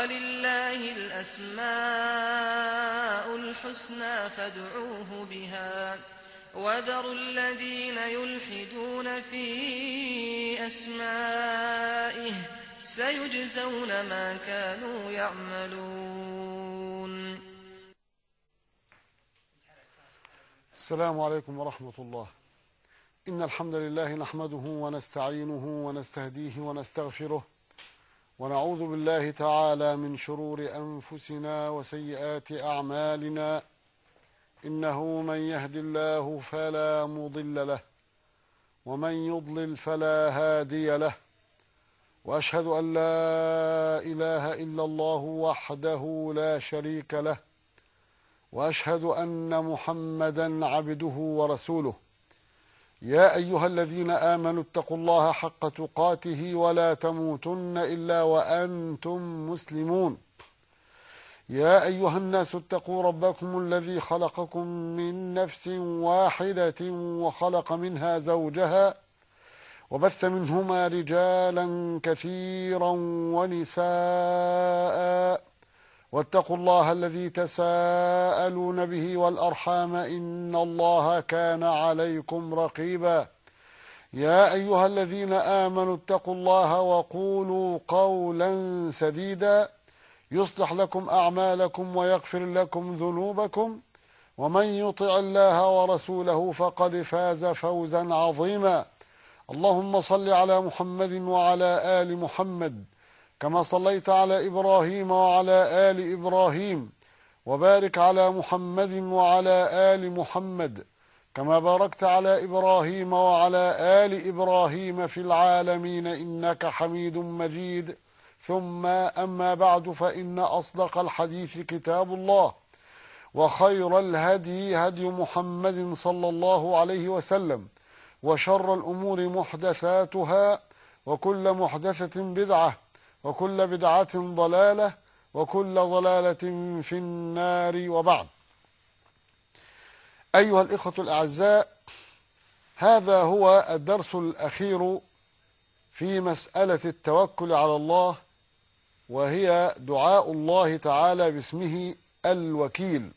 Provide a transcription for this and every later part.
ولله الأسماء الحسنى فادعوه بها وذروا الذين يلحدون في أسمائه سيجزون ما كانوا يعملون السلام عليكم ورحمة الله إن الحمد لله نحمده ونستعينه ونستهديه ونستغفره ونعوذ بالله تعالى من شرور أنفسنا وسيئات أعمالنا إنه من يهد الله فلا مضل له ومن يضلل فلا هادي له وأشهد أن لا إله إلا الله وحده لا شريك له وأشهد أن محمدا عبده ورسوله يا أيها الذين آمنوا اتقوا الله حق تقاته ولا تموتن إلا وأنتم مسلمون يا أيها الناس اتقوا ربكم الذي خلقكم من نفس واحدة وخلق منها زوجها وبث منهما رجالا كثيرا ونساء واتقوا الله الذي تساءلون به والأرحام إن الله كان عليكم رقيبا يا أيها الذين آمنوا اتقوا الله وقولوا قولا سديدا يصلح لكم أعمالكم ويغفر لكم ذنوبكم ومن يطع الله ورسوله فقد فاز فوزا عظيما اللهم صل على محمد وعلى آل محمد كما صليت على إبراهيم وعلى آل إبراهيم وبارك على محمد وعلى آل محمد كما باركت على إبراهيم وعلى آل إبراهيم في العالمين إنك حميد مجيد ثم أما بعد فإن أصدق الحديث كتاب الله وخير الهدي هدي محمد صلى الله عليه وسلم وشر الأمور محدثاتها وكل محدثة بدعة وكل بدعة ضلالة وكل ضلالة في النار وبعد أيها الإخوة الأعزاء هذا هو الدرس الأخير في مسألة التوكل على الله وهي دعاء الله تعالى باسمه الوكيل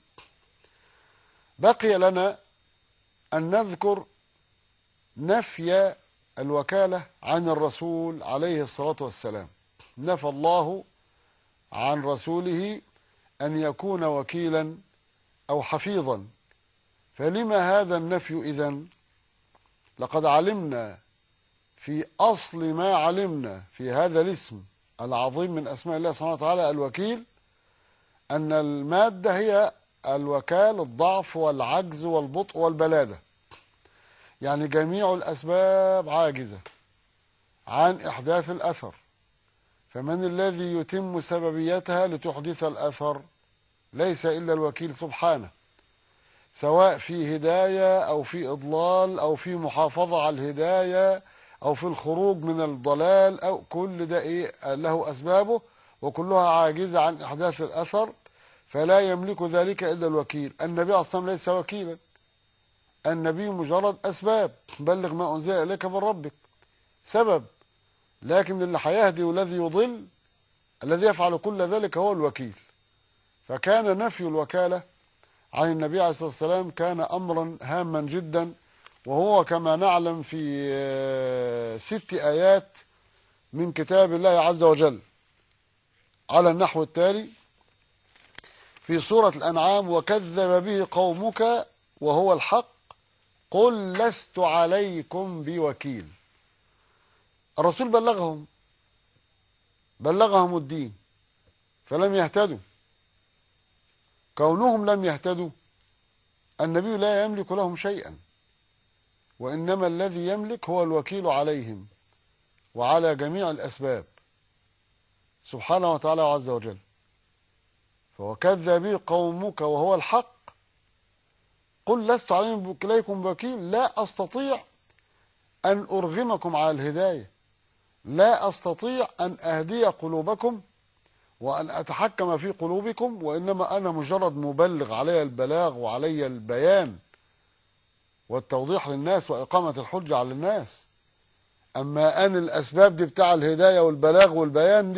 بقي لنا أن نذكر نفي الوكالة عن الرسول عليه الصلاة والسلام نفى الله عن رسوله أن يكون وكيلا أو حفيظا فلما هذا النفي إذن لقد علمنا في أصل ما علمنا في هذا الاسم العظيم من أسماء الله سبحانه وتعالى الوكيل أن المادة هي الوكال الضعف والعجز والبطء والبلادة يعني جميع الأسباب عاجزة عن إحداث الأثر فمن الذي يتم سببيتها لتحدث الأثر ليس إلا الوكيل سبحانه سواء في هداية أو في إضلال أو في محافظة على الهداية أو في الخروج من الضلال أو كل ده إيه له أسبابه وكلها عاجزة عن إحداث الأثر فلا يملك ذلك إلا الوكيل النبي أصلا ليس وكيلا النبي مجرد أسباب بلغ ما أنزل إليك من ربك سبب لكن اللي هيهدي والذي يضل الذي يفعل كل ذلك هو الوكيل فكان نفي الوكالة عن النبي عليه الصلاة والسلام كان أمرا هاما جدا وهو كما نعلم في ست آيات من كتاب الله عز وجل على النحو التالي في سورة الأنعام وكذب به قومك وهو الحق قل لست عليكم بوكيل الرسول بلغهم بلغهم الدين فلم يهتدوا كونهم لم يهتدوا النبي لا يملك لهم شيئا وإنما الذي يملك هو الوكيل عليهم وعلى جميع الأسباب سبحانه وتعالى عز وجل فوكذب به قومك وهو الحق قل لست عليكم بوكيل لا أستطيع أن أرغمكم على الهداية لا أستطيع أن أهدي قلوبكم وأن أتحكم في قلوبكم وإنما أنا مجرد مبلغ علي البلاغ وعلي البيان والتوضيح للناس وإقامة الحجة على الناس أما أن الأسباب دي بتاع الهداية والبلاغ والبيان دي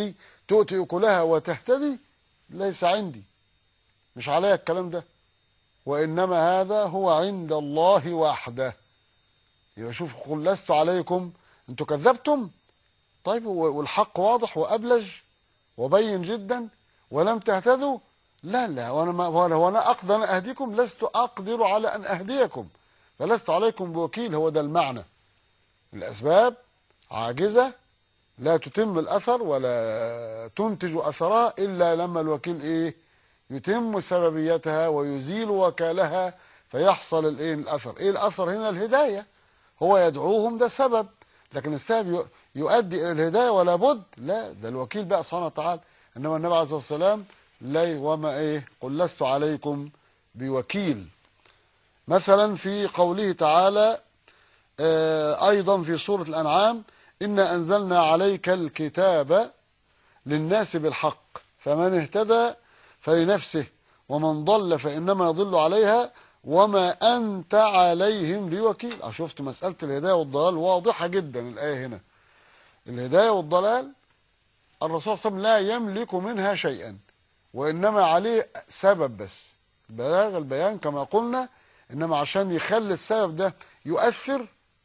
تؤتي أكلها وتهتدي ليس عندي مش عليا الكلام ده وإنما هذا هو عند الله وحده يبقى شوف قل لست عليكم انتوا كذبتم طيب والحق واضح وأبلج وبين جدا ولم تهتدوا لا لا وانا ما وانا اقدر ان اهديكم لست اقدر على ان اهديكم فلست عليكم بوكيل هو ده المعنى الاسباب عاجزه لا تتم الاثر ولا تنتج اثرها الا لما الوكيل ايه يتم سببيتها ويزيل وكالها فيحصل الايه الاثر ايه الاثر هنا الهدايه هو يدعوهم ده سبب لكن السبب يؤدي الى الهدايه ولا بد لا ده الوكيل بقى سبحانه وتعالى انما النبي عليه الصلاه والسلام لا وما ايه قل لست عليكم بوكيل مثلا في قوله تعالى آه ايضا في سوره الانعام انا انزلنا عليك الكتاب للناس بالحق فمن اهتدى فلنفسه ومن ضل فانما يضل عليها وما انت عليهم بوكيل شفت مساله الهدايه والضلال واضحه جدا الايه هنا الهدايه والضلال الرسول صلى الله عليه وسلم لا يملك منها شيئا وإنما عليه سبب بس بلاغ البيان كما قلنا إنما عشان يخلي السبب ده يؤثر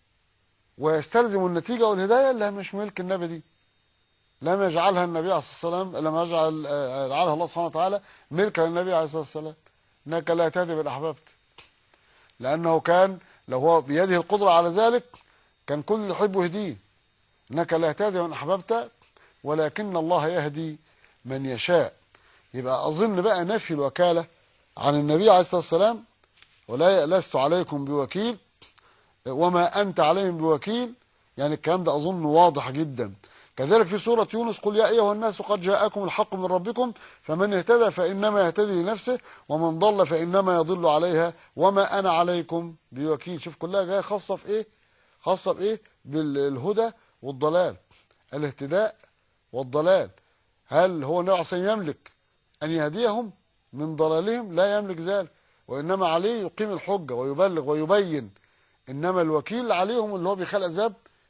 ويستلزم النتيجة والهداية لا مش ملك النبي دي لم يجعلها النبي عليه الصلاة والسلام لم يجعل جعلها الله سبحانه وتعالى ملكا للنبي عليه الصلاة والسلام إنك لا تهدي من أحببت لأنه كان لو هو بيده القدرة على ذلك كان كل اللي يحبه يهديه إنك لا تهدي من أحببت ولكن الله يهدي من يشاء يبقى أظن بقى نفي الوكالة عن النبي عليه الصلاة والسلام ولا لست عليكم بوكيل وما أنت عليهم بوكيل يعني الكلام ده أظن واضح جدا كذلك في سورة يونس قل يا أيها الناس قد جاءكم الحق من ربكم فمن اهتدى فإنما يهتدي لنفسه ومن ضل فإنما يضل عليها وما أنا عليكم بوكيل شوف كلها جاية خاصة في إيه خاصة بإيه بالهدى والضلال الاهتداء والضلال هل هو النبي عليه يملك أن يهديهم من ضلالهم لا يملك ذلك وإنما عليه يقيم الحجة ويبلغ ويبين إنما الوكيل عليهم اللي هو بيخلق أسباب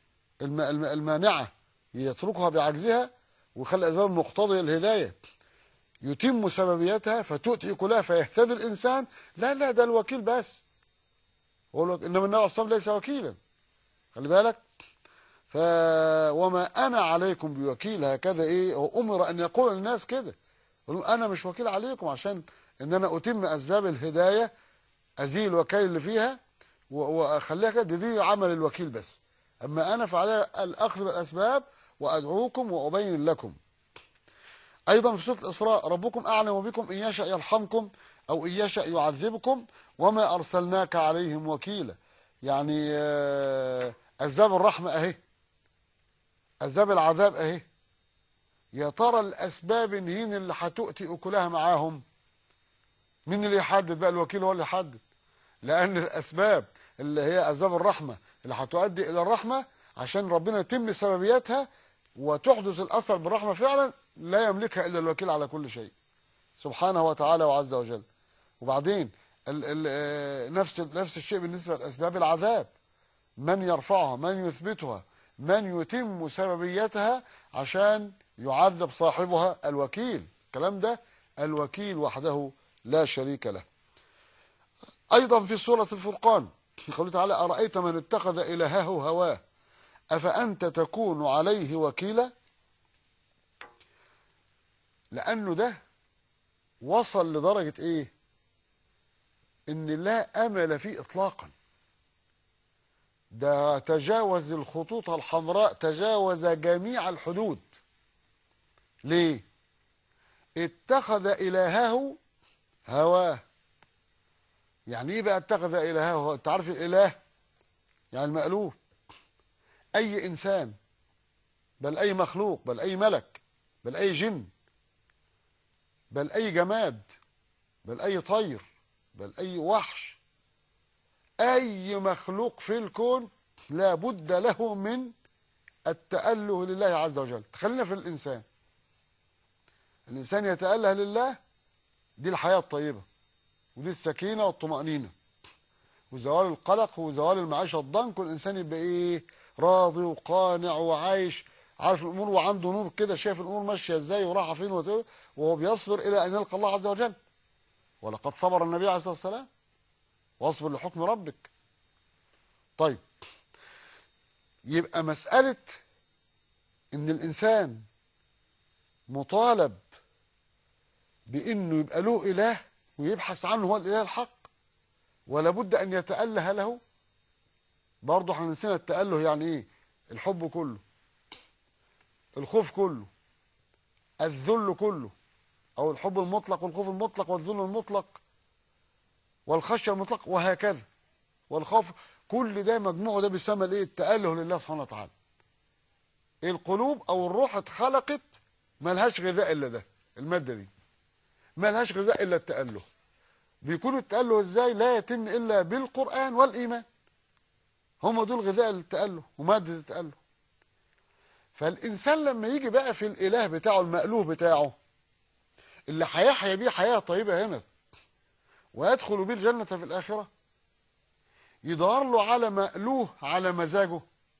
المانعة يتركها بعجزها ويخلق أسباب مقتضية الهداية يتم سببيتها فتؤتي كلها فيهتدي الإنسان لا لا ده الوكيل بس إنما النبي عليه الصلاة ليس وكيلا خلي بالك ف وما أنا عليكم بوكيل هكذا إيه وأمر أن يقول الناس كده انا مش وكيل عليكم عشان ان انا اتم اسباب الهدايه ازيل الوكيل اللي فيها واخليها كده دي عمل الوكيل بس اما انا فعلي الاخذ بالاسباب وادعوكم وابين لكم ايضا في سوره الاسراء ربكم اعلم بكم ان يشاء يرحمكم او ان يشاء يعذبكم وما ارسلناك عليهم وكيلا يعني اسباب الرحمه اهي اسباب العذاب اهي يا ترى الاسباب هين اللي هتؤتي اكلها معاهم مين اللي يحدد بقى الوكيل هو اللي يحدد لان الاسباب اللي هي اسباب الرحمه اللي هتؤدي الى الرحمه عشان ربنا يتم سببياتها وتحدث الاثر بالرحمه فعلا لا يملكها الا الوكيل على كل شيء سبحانه وتعالى وعز وجل وبعدين ال ال نفس نفس الشيء بالنسبه لاسباب العذاب من يرفعها من يثبتها من يتم سببيتها عشان يعذب صاحبها الوكيل الكلام ده الوكيل وحده لا شريك له أيضا في سورة الفرقان في قوله تعالى أرأيت من اتخذ إلهه هواه أفأنت تكون عليه وكيلا لأنه ده وصل لدرجة إيه إن لا أمل فيه إطلاقا ده تجاوز الخطوط الحمراء تجاوز جميع الحدود ليه اتخذ إلهه هواه يعني ايه بقى اتخذ إلهه انت عارف الإله يعني المألوف أي إنسان بل أي مخلوق بل أي ملك بل أي جن بل أي جماد بل أي طير بل أي وحش أي مخلوق في الكون لا بد له من التأله لله عز وجل تخلينا في الإنسان الإنسان يتأله لله دي الحياة الطيبة ودي السكينة والطمأنينة وزوال القلق وزوال المعيشة الضنك والإنسان يبقى إيه راضي وقانع وعايش عارف الامور وعنده نور كده شايف الامور ماشيه ازاي ورايحه فين وت- وهو بيصبر الى ان يلقى الله عز وجل ولقد صبر النبي عليه الصلاه والسلام واصبر لحكم ربك طيب يبقى مساله ان الانسان مطالب بانه يبقى له اله ويبحث عنه هو الاله الحق ولا بد ان يتاله له برضه احنا نسينا التاله يعني ايه الحب كله الخوف كله الذل كله او الحب المطلق والخوف المطلق والذل المطلق والخشيه المطلق وهكذا والخوف كل ده مجموعه ده بيسمى الايه التاله لله سبحانه وتعالى القلوب او الروح اتخلقت ملهاش غذاء الا ده الماده دي ملهاش غذاء الا التاله بيكون التاله ازاي لا يتم الا بالقران والايمان هم دول غذاء التاله وماده التاله فالانسان لما يجي بقى في الاله بتاعه المألوه بتاعه اللي هيحيا بيه حياه طيبه هنا ويدخل بيه الجنه في الاخره يدور له على مألوه على مزاجه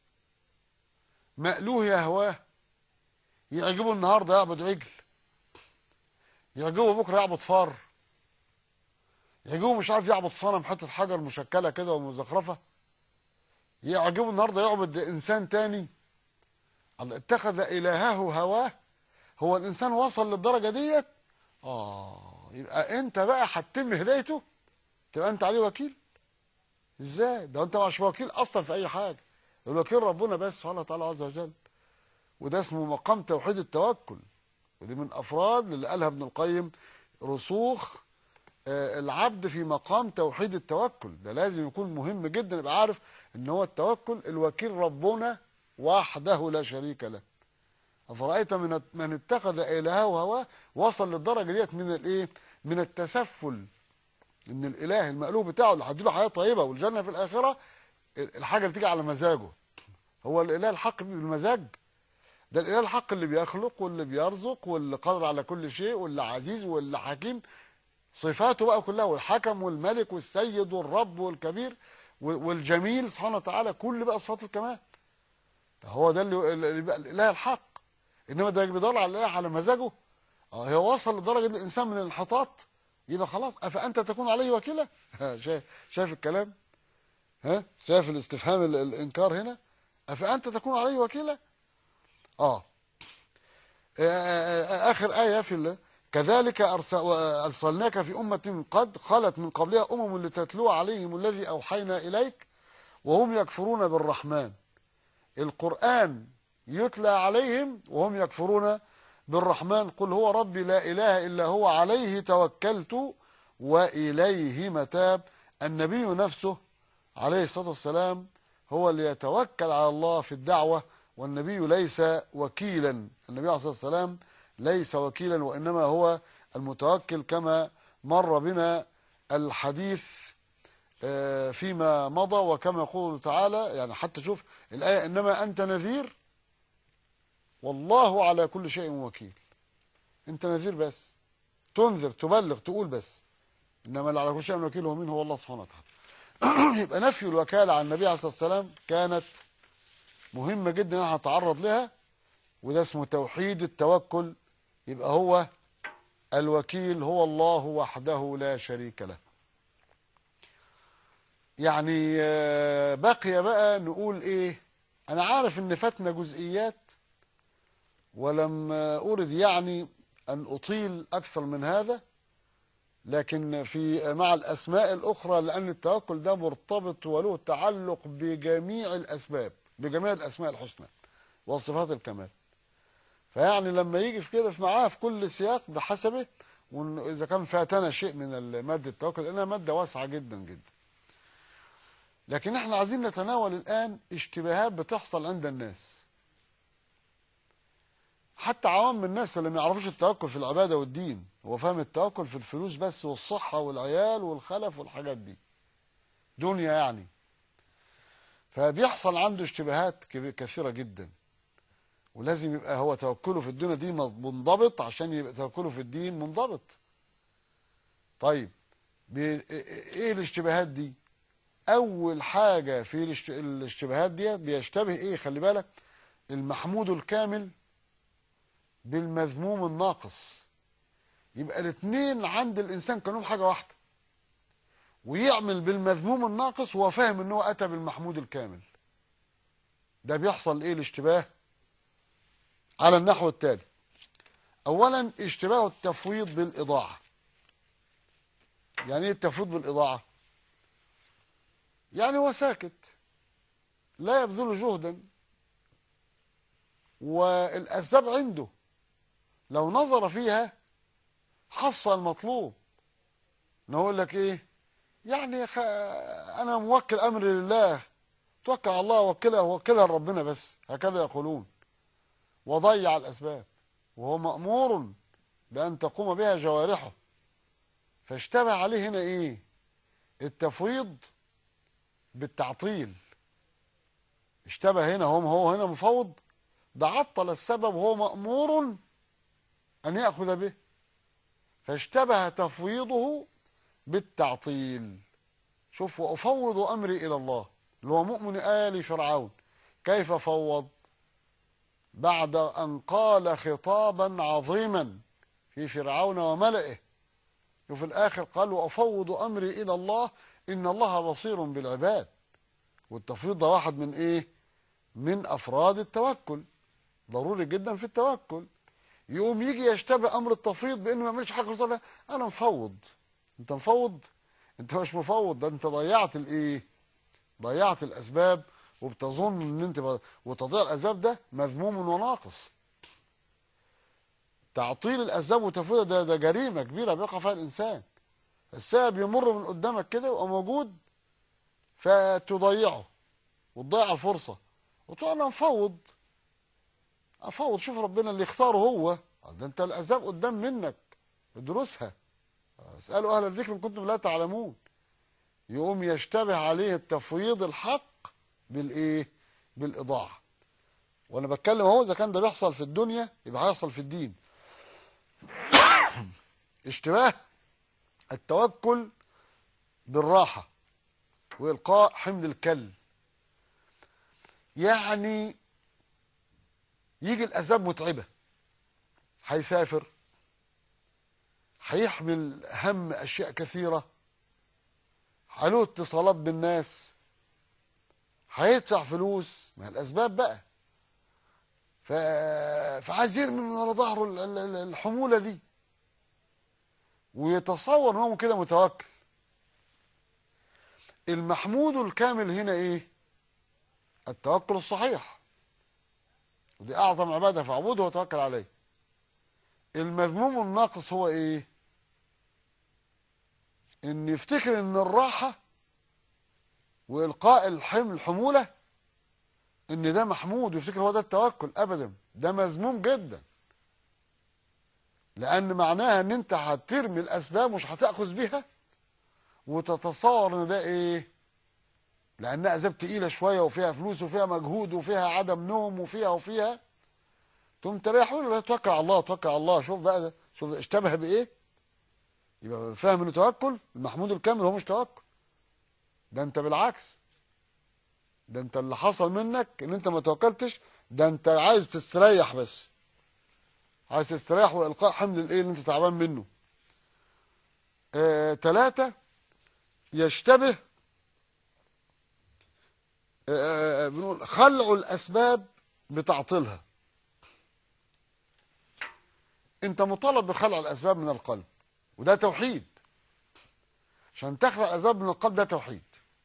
مألوه يهواه يعجبه النهارده يعبد عجل يعجبه بكره يعبد فار يعجبه مش عارف يعبد صنم حته حجر مشكله كده ومزخرفه يعجبه النهارده يعبد انسان تاني الله اتخذ الهه هواه هو الانسان وصل للدرجه ديت اه يبقى انت بقى هتتم هدايته تبقى انت عليه وكيل ازاي ده انت مش وكيل اصلا في اي حاجه الوكيل ربنا بس سبحانه وتعالى عز وجل وده اسمه مقام توحيد التوكل ودي من افراد اللي قالها ابن القيم رسوخ آه، العبد في مقام توحيد التوكل ده لازم يكون مهم جدا يبقى عارف ان هو التوكل الوكيل ربنا وحده لا شريك له أفرأيت من من اتخذ إلهه هواه وصل للدرجة ديت من الإيه؟ من التسفل إن الإله المألوه بتاعه اللي هيديله حياة طيبة والجنة في الآخرة الحاجة اللي تيجي على مزاجه هو الإله الحق بالمزاج ده الإله الحق اللي بيخلق واللي بيرزق واللي قادر على كل شيء واللي عزيز واللي حكيم صفاته بقى كلها والحكم والملك والسيد والرب والكبير والجميل سبحانه وتعالى كل بقى صفات الكمال هو ده اللي اللي بقى الاله الحق انما ده بيدور على الاله على مزاجه اه هو وصل لدرجه ان الانسان من الانحطاط يبقى خلاص افانت تكون عليه وكيلا شايف شايف الكلام ها شايف الاستفهام ال- الانكار هنا افانت تكون عليه وكيلا اه آه، اخر ايه في ال- كذلك أرس- ارسلناك في امه قد خلت من قبلها امم لتتلو عليهم الذي اوحينا اليك وهم يكفرون بالرحمن القرآن يتلى عليهم وهم يكفرون بالرحمن قل هو ربي لا إله إلا هو عليه توكلت وإليه متاب النبي نفسه عليه الصلاة والسلام هو اللي يتوكل على الله في الدعوة والنبي ليس وكيلا النبي عليه الصلاة والسلام ليس وكيلا وإنما هو المتوكل كما مر بنا الحديث آه، فيما مضى وكما يقول تعالى يعني حتى شوف الآية إنما أنت نذير والله على كل شيء وكيل أنت نذير بس تنذر تبلغ تقول بس إنما اللي على كل شيء وكيل هو مين هو الله سبحانه وتعالى يبقى نفي الوكالة عن النبي عليه الصلاة والسلام كانت مهمة جدا أن هنتعرض لها وده اسمه توحيد التوكل يبقى هو الوكيل هو الله وحده لا شريك له يعني آه، بقي بقى نقول ايه انا عارف ان فاتنا جزئيات ولم آه، ارد يعني ان اطيل اكثر من هذا لكن في مع الاسماء الاخرى لان التوكل ده مرتبط وله تعلق بجميع الاسباب بجميع الاسماء الحسنى وصفات الكمال فيعني لما يجي في كده في معاه في كل سياق بحسبه واذا كان فاتنا شيء من ماده التوكل لانها ماده واسعه جدا جدا لكن احنا عايزين نتناول الآن اشتباهات بتحصل عند الناس حتى عوام الناس اللي ما يعرفوش التوكل في العبادة والدين هو فاهم التوكل في الفلوس بس والصحة والعيال والخلف والحاجات دي دنيا يعني فبيحصل عنده اشتباهات كبي- كثيرة جدا ولازم يبقى هو توكله في الدنيا دي منضبط عشان يبقى توكله في الدين منضبط طيب بي- ايه الاشتباهات دي اول حاجه في الاشت- الاشتباهات دي بيشتبه ايه خلي بالك المحمود الكامل بالمذموم الناقص يبقى الاثنين عند الانسان كانوا حاجه واحده ويعمل بالمذموم الناقص وهو فاهم ان هو اتى بالمحمود الكامل ده بيحصل ايه الاشتباه على النحو التالي اولا اشتباه التفويض بالاضاعه يعني ايه التفويض بالاضاعه يعني هو ساكت لا يبذل جهدا والاسباب عنده لو نظر فيها حصل المطلوب نقول لك ايه يعني خ... انا موكل امري لله توكل على الله وكلها وكلها لربنا بس هكذا يقولون وضيع الاسباب وهو مامور بان تقوم بها جوارحه فاشتبه عليه هنا ايه التفويض بالتعطيل اشتبه هنا هو هو هنا مفوض ده عطل السبب وهو مامور ان ياخذ به فاشتبه تفويضه بالتعطيل شوف وأفوض أمري إلى الله اللي هو مؤمن آل فرعون كيف فوض بعد أن قال خطابا عظيما في فرعون وملئه وفي الآخر قال وأفوض أمري إلى الله إن الله بصير بالعباد والتفويض ده واحد من إيه من أفراد التوكل ضروري جدا في التوكل يقوم يجي يشتبه امر التفويض بانه ما يعملش حاجه رسول انا مفوض انت مفوض انت مش مفوض ده انت ضيعت الايه ضيعت الاسباب وبتظن ان انت ب... وتضييع الاسباب ده مذموم وناقص تعطيل الاسباب وتفويضها ده ده جريمه كبيره بيقع فيها الانسان السبب يمر من قدامك كده ويبقى موجود فتضيعه وتضيع الفرصه وتقول انا مفوض افوض شوف ربنا اللي يختاره هو ده انت الاسباب قدام منك ادرسها اسالوا اهل الذكر ان كنتم لا تعلمون يقوم يشتبه عليه التفويض الحق بالايه بالاضاعه وانا بتكلم اهو اذا كان ده بيحصل في الدنيا يبقى هيحصل في الدين اشتباه التوكل بالراحه والقاء حمل الكل يعني يجي الاسباب متعبه هيسافر هيحمل هم اشياء كثيره له اتصالات بالناس هيدفع فلوس ما الاسباب بقى ف... فعايز يرمي من ورا ظهره الحموله دي ويتصور ان هو كده متوكل المحمود الكامل هنا ايه التوكل الصحيح ودي اعظم عباده فاعبده وتوكل عليه المذموم الناقص هو ايه ان يفتكر ان الراحه والقاء الحمل الحموله ان ده محمود ويفتكر هو ده التوكل ابدا ده مذموم جدا لان معناها ان انت هترمي الاسباب مش هتاخذ بيها وتتصور ان ده ايه لانها اسباب تقيله شويه وفيها فلوس وفيها مجهود وفيها عدم نوم وفيها وفيها تقوم تريح ولا توكل على الله توكل على الله شوف بقى ده شوف ده اشتبه بايه يبقى فاهم انه توكل المحمود الكامل هو مش توكل ده انت بالعكس ده انت اللي حصل منك ان انت ما توكلتش ده انت عايز تستريح بس عايز تستريح والقاء حمل الايه اللي انت تعبان منه آه، تلاتة يشتبه آه، بنقول خلع الاسباب بتعطيلها انت مطالب بخلع الاسباب من القلب وده توحيد عشان تخلع الاسباب من القلب ده توحيد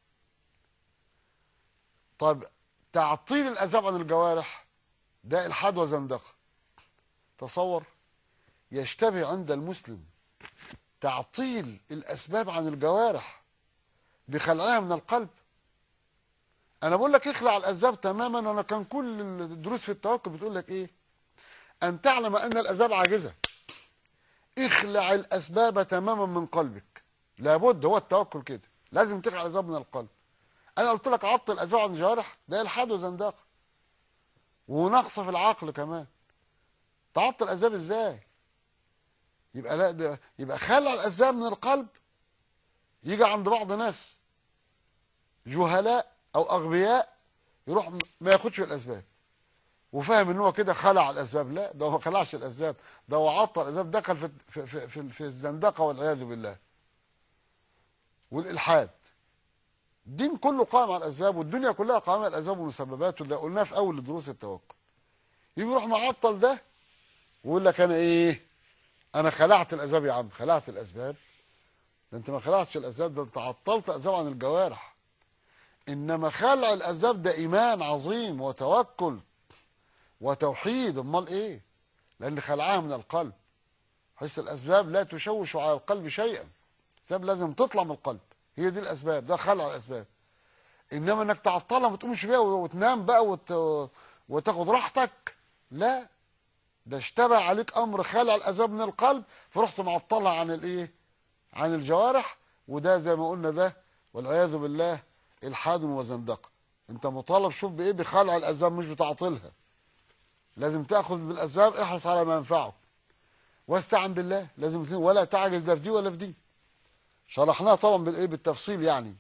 طيب تعطيل الاسباب عن الجوارح ده الحاد وزندقه تصور يشتبه عند المسلم تعطيل الاسباب عن الجوارح بخلعها من القلب انا بقول لك اخلع الاسباب تماما وانا كان كل الدروس في التوكل بتقول لك ايه ان تعلم ان الاسباب عاجزه اخلع الاسباب تماما من قلبك لابد هو التوكل كده لازم تخلع الاسباب من القلب انا قلت لك عطل الاسباب عن الجوارح ده الحاد وزندقه ونقص في العقل كمان تعطل الاسباب ازاي يبقى لا ده يبقى خلع الاسباب من القلب يجي عند بعض ناس جهلاء او اغبياء يروح ما ياخدش بالاسباب وفاهم ان هو كده خلع الاسباب لا ده هو ما خلعش الاسباب ده هو عطل الاسباب دخل في في في, في, في الزندقه والعياذ بالله والالحاد الدين كله قائم على الاسباب والدنيا كلها قائمه على الاسباب والمسببات وده قلناه في اول دروس التوكل يجي يروح معطل ده ويقول لك انا ايه انا خلعت الاسباب يا عم خلعت الاسباب ده انت ما خلعتش الاسباب ده انت عطلت اسباب عن الجوارح انما خلع الاسباب ده ايمان عظيم وتوكل وتوحيد امال ايه لان خلعها من القلب حيث الاسباب لا تشوش على القلب شيئا الاسباب لازم تطلع من القلب هي دي الاسباب ده خلع الاسباب انما انك تعطلها ما تقومش بيها وتنام بقى وت... وتاخد راحتك لا ده اشتبه عليك امر خلع الاسباب من القلب فرحت معطلها عن الايه عن الجوارح وده زي ما قلنا ده والعياذ بالله الحاد وزندقه انت مطالب شوف بايه بخلع الاسباب مش بتعطلها لازم تاخذ بالاسباب احرص على ما ينفعك واستعن بالله لازم ولا تعجز لا في دي ولا في دي شرحناها طبعا بالايه بالتفصيل يعني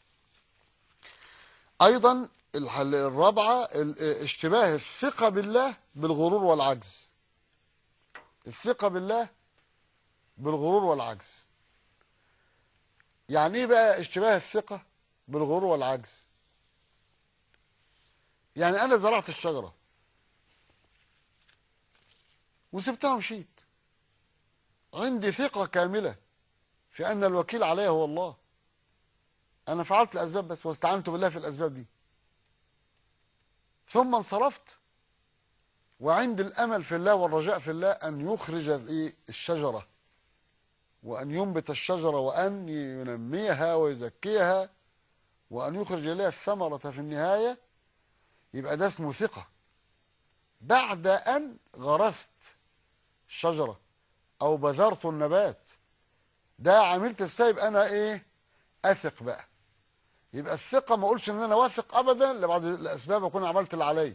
ايضا الرابعه اشتباه الثقه بالله بالغرور والعجز الثقه بالله بالغرور والعجز يعني ايه بقى اشتباه الثقه بالغرور والعجز يعني انا زرعت الشجره وسبتها ومشيت عندي ثقه كامله في ان الوكيل علي هو الله انا فعلت الاسباب بس واستعنت بالله في الاسباب دي ثم انصرفت وعندي الامل في الله والرجاء في الله ان يخرج الشجره وان ينبت الشجره وان ينميها ويزكيها وان يخرج اليها الثمره في النهايه يبقى ده اسمه ثقه بعد ان غرست الشجره او بذرت النبات ده عملت السايب انا ايه اثق بقى يبقى الثقه ما اقولش ان انا واثق ابدا لبعض الاسباب اكون عملت اللي عليا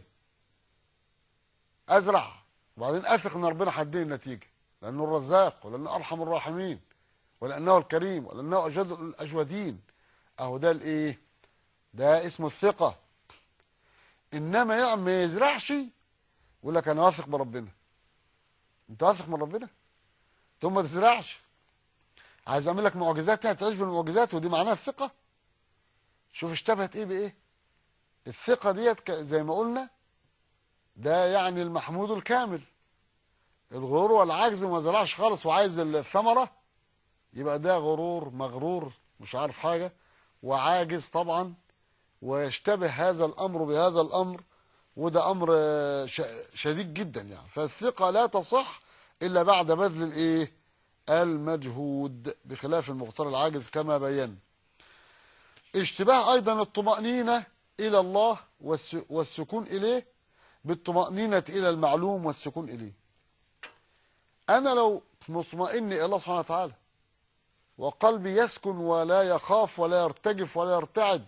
ازرع وبعدين اثق ان ربنا هيديني النتيجه لانه الرزاق ولانه ارحم الراحمين ولانه الكريم ولانه اجود الاجودين اهو ده الايه ده اسمه الثقه انما يعني ما يزرعش يقول لك انا واثق بربنا انت واثق من ربنا ثم ما تزرعش عايز اعمل لك معجزات تعيش بالمعجزات ودي معناها الثقه شوف اشتبهت ايه بايه الثقه ديت زي ما قلنا ده يعني المحمود الكامل الغرور والعجز وما زرعش خالص وعايز الثمره يبقى ده غرور مغرور مش عارف حاجه وعاجز طبعا ويشتبه هذا الامر بهذا الامر وده امر شديد جدا يعني فالثقه لا تصح الا بعد بذل الايه المجهود بخلاف المغتر العاجز كما بينا اشتباه ايضا الطمأنينة الى الله والسكون اليه بالطمأنينة الى المعلوم والسكون اليه انا لو مطمئن الى الله سبحانه وتعالى وقلبي يسكن ولا يخاف ولا يرتجف ولا يرتعد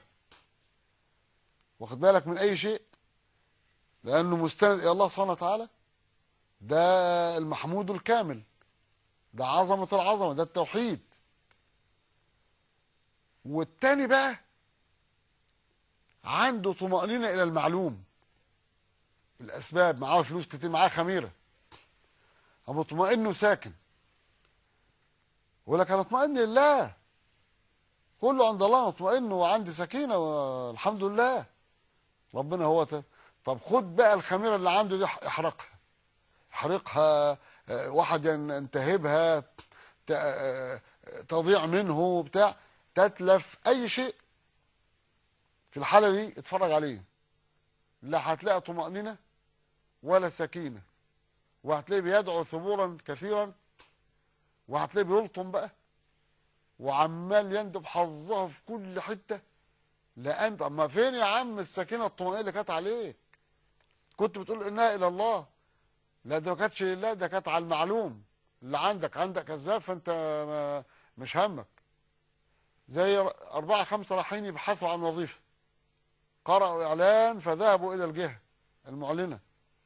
واخد بالك من اي شيء لانه مستند الى الله سبحانه وتعالى ده المحمود الكامل ده عظمة العظمة ده التوحيد والتاني بقى عنده طمأنينة إلى المعلوم الأسباب معاه فلوس كتير معاه خميرة مطمئن وساكن يقول لك أنا اطمئن لله كله عند الله مطمئن وعندي سكينة والحمد لله ربنا هو ت... طب خد بقى الخميرة اللي عنده دي احرقها احرقها واحد ينتهبها تضيع منه بتاع تتلف اي شيء في الحالة دي اتفرج عليه لا هتلاقي طمأنينة ولا سكينة وهتلاقيه بيدعو ثبورا كثيرا وهتلاقيه بيلطم بقى وعمال يندب حظها في كل حتة لا انت اما فين يا عم السكينة الطمأنينة اللي كانت عليك كنت بتقول انها الى الله لا ده ما كانتش لله ده كانت على المعلوم اللي عندك عندك اسباب فانت مش همك زي أربعة خمسة رايحين يبحثوا عن وظيفة قرأوا إعلان فذهبوا إلى الجهة المعلنة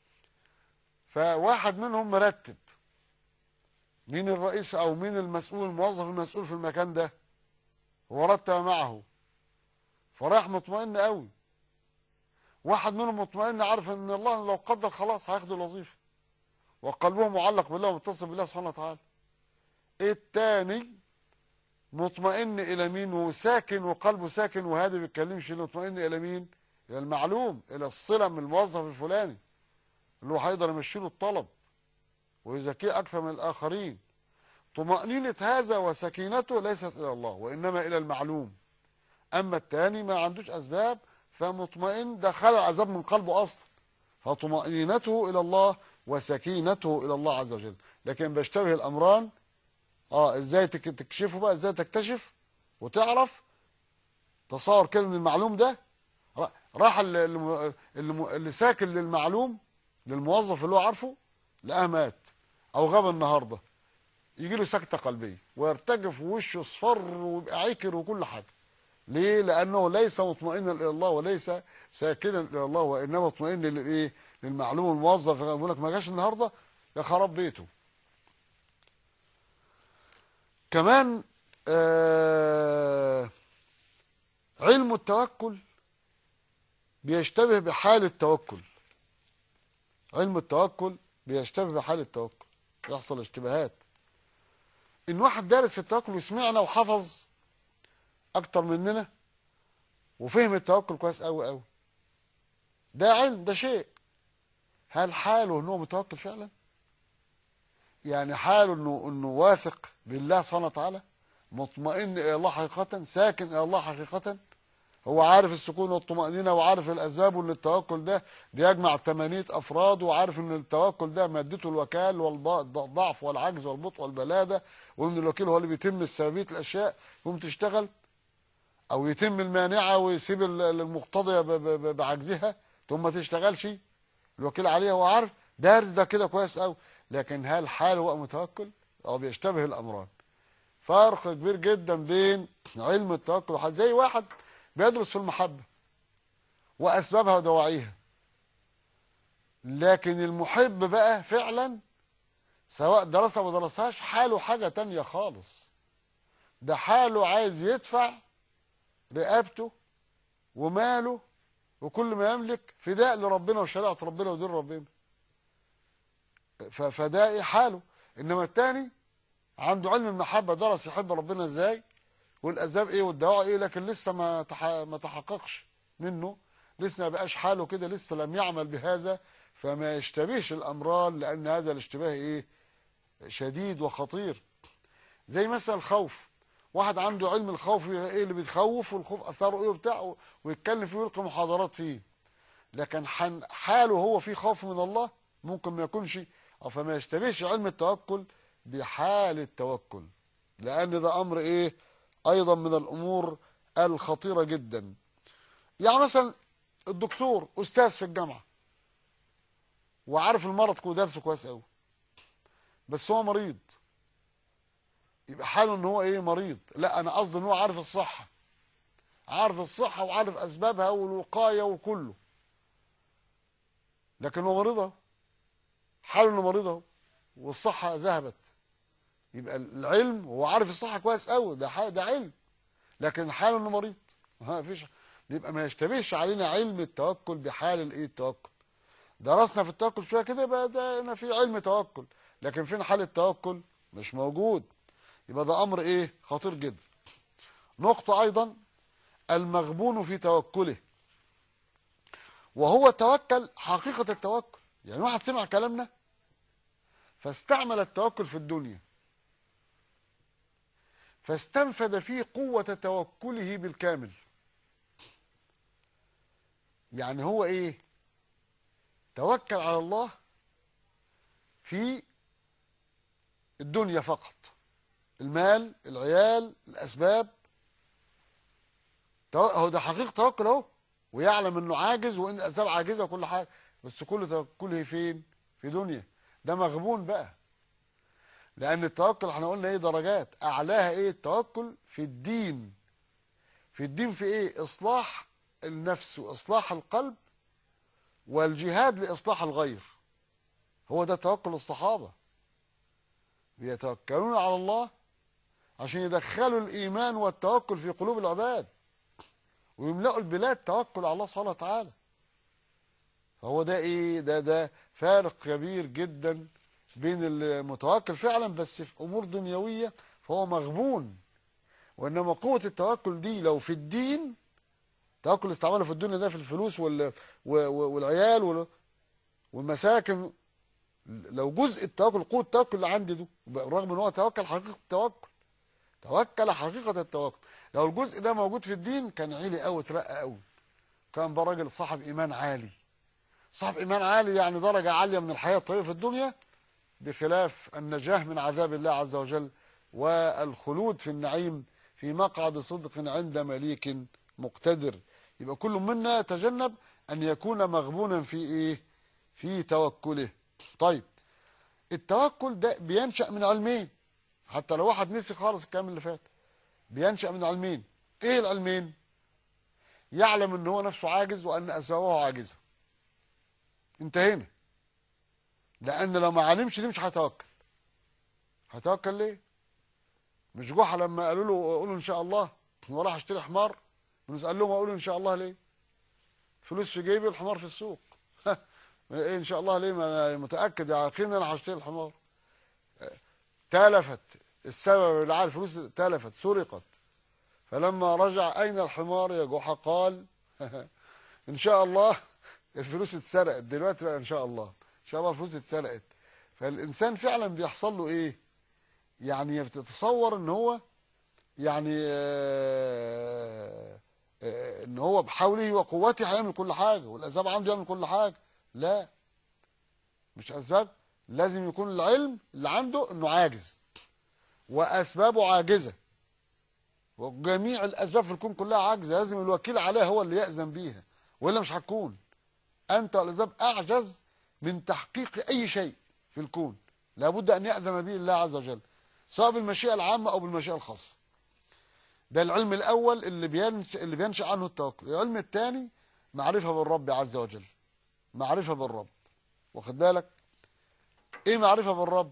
فواحد منهم مرتب مين الرئيس أو مين المسؤول الموظف المسؤول في المكان ده ورتب معه فراح مطمئن قوي واحد منهم مطمئن عارف ان الله لو قدر خلاص هياخد الوظيفه وقلبه معلق بالله ومتصل بالله سبحانه وتعالى التاني مطمئن الى مين وساكن وقلبه ساكن وهادي ما بيتكلمش مطمئن الى مين الى المعلوم الى الصله من الموظف الفلاني اللي هو هيقدر يمشي له الطلب ويزكيه اكثر من الاخرين طمأنينة هذا وسكينته ليست الى الله وانما الى المعلوم اما التاني ما عندوش اسباب فمطمئن ده خلع عذاب من قلبه اصلا فطمأنينته الى الله وسكينته الى الله عز وجل لكن بيشتبه الامران اه ازاي تك- تكشفه بقى ازاي تكتشف وتعرف تصور كده ان المعلوم ده را- راح ال- الم- الم- اللي ساكن للمعلوم للموظف اللي هو عارفه لقاه مات او غاب النهارده يجي له سكته قلبيه ويرتجف ووشه اصفر ويبقى عكر وكل حاجه ليه لانه ليس مطمئنا الى الله وليس ساكنا الى الله وانما مطمئن للايه للمعلوم الموظف يقول لك ما جاش النهارده يا خراب بيته كمان آه علم التوكل بيشتبه بحال التوكل علم التوكل بيشتبه بحال التوكل يحصل اشتباهات ان واحد دارس في التوكل وسمعنا وحفظ اكتر مننا وفهم التوكل كويس قوي قوي ده علم ده شيء هل حاله انه متوكل فعلا يعني حاله انه انه واثق بالله سبحانه وتعالى مطمئن الى الله حقيقه ساكن الى الله حقيقه هو عارف السكون والطمأنينة وعارف الأسباب وإن التوكل ده بيجمع ثمانية أفراد وعارف إن التوكل ده مادته الوكال والضعف والعجز والبطء والبلادة وإن الوكيل هو اللي بيتم سببية الأشياء يقوم تشتغل أو يتم المانعة ويسيب ال- المقتضية ب- ب- ب- بعجزها ثم ما تشتغلش الوكيل عليها هو عارف دارس ده كده كويس قوي لكن هل حاله هو متوكل أو بيشتبه الأمران فرق كبير جدا بين علم التوكل وحد زي واحد بيدرس في المحبة وأسبابها ودواعيها لكن المحب بقى فعلا سواء درسها ما درسهاش حاله حاجة تانية خالص ده حاله عايز يدفع رقبته وماله وكل ما يملك فداء لربنا وشريعة ربنا ودين ربنا ف- فده ايه حاله انما التاني عنده علم المحبة درس يحب ربنا ازاي والاسباب ايه والدواعي ايه لكن لسه ما تح... ما تحققش منه لسه ما بقاش حاله كده لسه لم يعمل بهذا فما يشتبهش الامران لان هذا الاشتباه ايه شديد وخطير زي مثلا الخوف واحد عنده علم الخوف ايه اللي بيتخوف والخوف اثاره ايه وبتاع ويتكلم فيه ويلقي محاضرات فيه لكن حن- حاله هو فيه خوف من الله ممكن ما يكونش او فما يشتبهش علم التوكل بحال التوكل لان ده امر ايه ايضا من الامور الخطيره جدا يعني مثلا الدكتور استاذ في الجامعه وعارف المرض كله درسه كويس قوي بس هو مريض يبقى حاله ان هو ايه مريض لا انا قصدي ان هو عارف الصحه عارف الصحه وعارف اسبابها والوقايه وكله لكن هو مريض اهو حاله انه مريض اهو والصحه ذهبت يبقى العلم هو عارف الصحه كويس قوي ده ح- ده علم لكن حاله انه مريض ما فيش يبقى ما يشتبهش علينا علم التوكل بحال الايه التوكل درسنا في التوكل شويه كده يبقى ده هنا في علم توكل لكن فين حال التوكل مش موجود يبقى ده امر ايه خطير جدا نقطه ايضا المغبون في توكله وهو توكل حقيقه التوكل يعني واحد سمع كلامنا فاستعمل التوكل في الدنيا فاستنفذ فيه قوة توكله بالكامل يعني هو ايه توكل على الله في الدنيا فقط المال العيال الاسباب تو- هو ده حقيقة توكل اهو ويعلم انه عاجز وان الاسباب عاجزة وكل حاجة بس كل توكله فين في دنيا ده مغبون بقى لان التوكل احنا قلنا ايه درجات اعلاها ايه التوكل في الدين في الدين في ايه اصلاح النفس واصلاح القلب والجهاد لاصلاح الغير هو ده توكل الصحابه بيتوكلون على الله عشان يدخلوا الايمان والتوكل في قلوب العباد ويملأوا البلاد توكل على الله سبحانه وتعالى فهو ده ايه ده ده فارق كبير جدا بين المتوكل فعلا بس في امور دنيويه فهو مغبون وانما قوه التوكل دي لو في الدين توكل استعماله في الدنيا ده في الفلوس وال و- و- والعيال وال- والمساكن لو جزء التوكل قوه التوكل اللي عندي ده رغم ان هو توكل حقيقه التوكل توكل حقيقه التوكل لو الجزء ده موجود في الدين كان عالي قوي اترقى قوي كان بقى راجل صاحب ايمان عالي صاحب ايمان عالي يعني درجه عاليه من الحياه الطيبه في الدنيا بخلاف النجاه من عذاب الله عز وجل والخلود في النعيم في مقعد صدق عند مليك مقتدر يبقى كل منا يتجنب ان يكون مغبونا في ايه في توكله طيب التوكل ده بينشأ من علمين حتى لو واحد نسي خالص الكلام اللي فات بينشأ من علمين ايه العلمين يعلم ان هو نفسه عاجز وان اسبابه عاجزه انتهينا لان لو ما علمش دي مش هيتوكل هيتوكل ليه مش جحا لما قالوا له قولوا ان شاء الله وراح اشتري حمار بنس قال لهم اقولوا ان شاء الله ليه فلوس في جيبي الحمار في السوق ايه ان شاء الله ليه ما انا متاكد يا اخي ان انا هشتري الحمار تلفت السبب اللي على الفلوس تلفت سرقت فلما رجع اين الحمار يا جحا قال ان شاء الله الفلوس اتسرقت دلوقتي بقى ان شاء الله ان شاء الله الفلوس اتسرقت فالانسان فعلا بيحصل له ايه يعني تتصور ان هو يعني آه، آه، ان هو بحوله وقوته هيعمل كل حاجه والاسباب عنده يعمل كل حاجه لا مش اسباب لازم يكون العلم اللي عنده انه عاجز واسبابه عاجزه وجميع الاسباب في الكون كلها عاجزه لازم الوكيل عليها هو اللي ياذن بيها والا مش هتكون انت والاسباب اعجز من تحقيق اي شيء في الكون لابد ان ياذن به الله عز وجل سواء بالمشيئه العامه او بالمشيئه الخاصه ده العلم الاول اللي بينشأ اللي بينشأ عنه التوكل العلم الثاني معرفه بالرب عز وجل معرفه بالرب واخد بالك ايه معرفه بالرب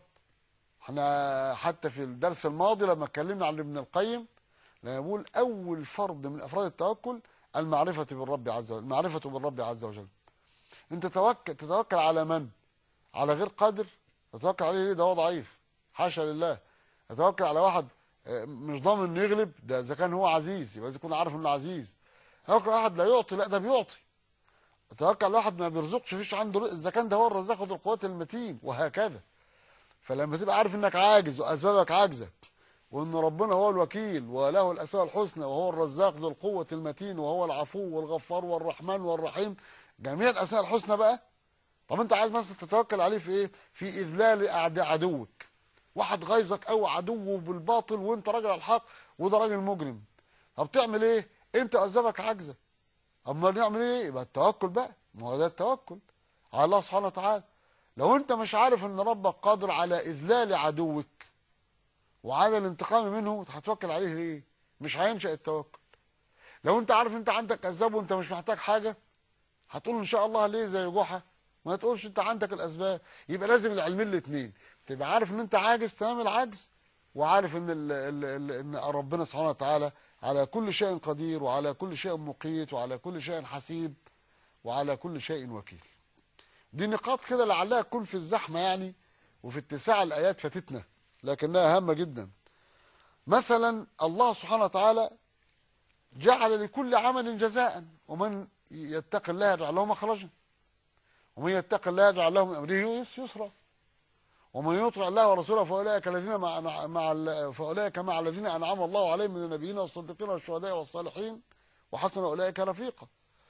احنا حتى في الدرس الماضي لما اتكلمنا عن ابن القيم لما يقول اول فرض من افراد التوكل المعرفه بالرب عز وجل المعرفه بالرب عز وجل انت توكل تتوكل على من على غير قادر تتوكل عليه ليه ده هو ضعيف حاشا لله اتوكل على واحد آه، مش ضامن انه يغلب ده اذا كان هو عزيز يبقى اذا يكون عارف انه عزيز اتوكل على واحد لا يعطي لا ده بيعطي اتوكل على واحد ما بيرزقش فيش عنده رزق اذا كان ده هو الرزاق ذو القوات المتين وهكذا فلما تبقى عارف انك عاجز واسبابك عاجزه وان ربنا هو الوكيل وله الاسماء الحسنى وهو الرزاق ذو القوه المتين وهو العفو والغفار والرحمن والرحيم جميع الاسماء الحسنى بقى طب انت عايز مثلا تتوكل عليه في ايه في اذلال اعداء عدوك واحد غيظك او عدو بالباطل وانت راجل على الحق وده راجل مجرم طب تعمل ايه انت اسبابك عاجزه اما نعمل ايه يبقى التوكل بقى ما هو ده التوكل على الله سبحانه وتعالى لو انت مش عارف ان ربك قادر على اذلال عدوك وعلى الانتقام منه هتتوكل عليه ليه مش هينشأ التوكل لو انت عارف انت عندك اسباب وانت مش محتاج حاجه هتقول ان شاء الله ليه زي جحا ما تقولش انت عندك الاسباب يبقى لازم العلمين الاثنين تبقى عارف ان انت عاجز تمام العجز وعارف ان ال ال ال ان ربنا سبحانه وتعالى على كل شيء قدير وعلى كل شيء مقيت وعلى كل شيء حسيب وعلى كل شيء وكيل دي نقاط كده لعلها تكون في الزحمه يعني وفي اتساع الايات فاتتنا لكنها هامه جدا مثلا الله سبحانه وتعالى جعل لكل عمل جزاء ومن يتق الله يجعل له مخرجا ومن يتق الله يجعل له من امره يسرا ومن يطع الله ورسوله فاولئك الذين مع مع ال- فاولئك مع الذين انعم الله عليهم من النبيين والصديقين والشهداء والصالحين وحسن اولئك رفيقا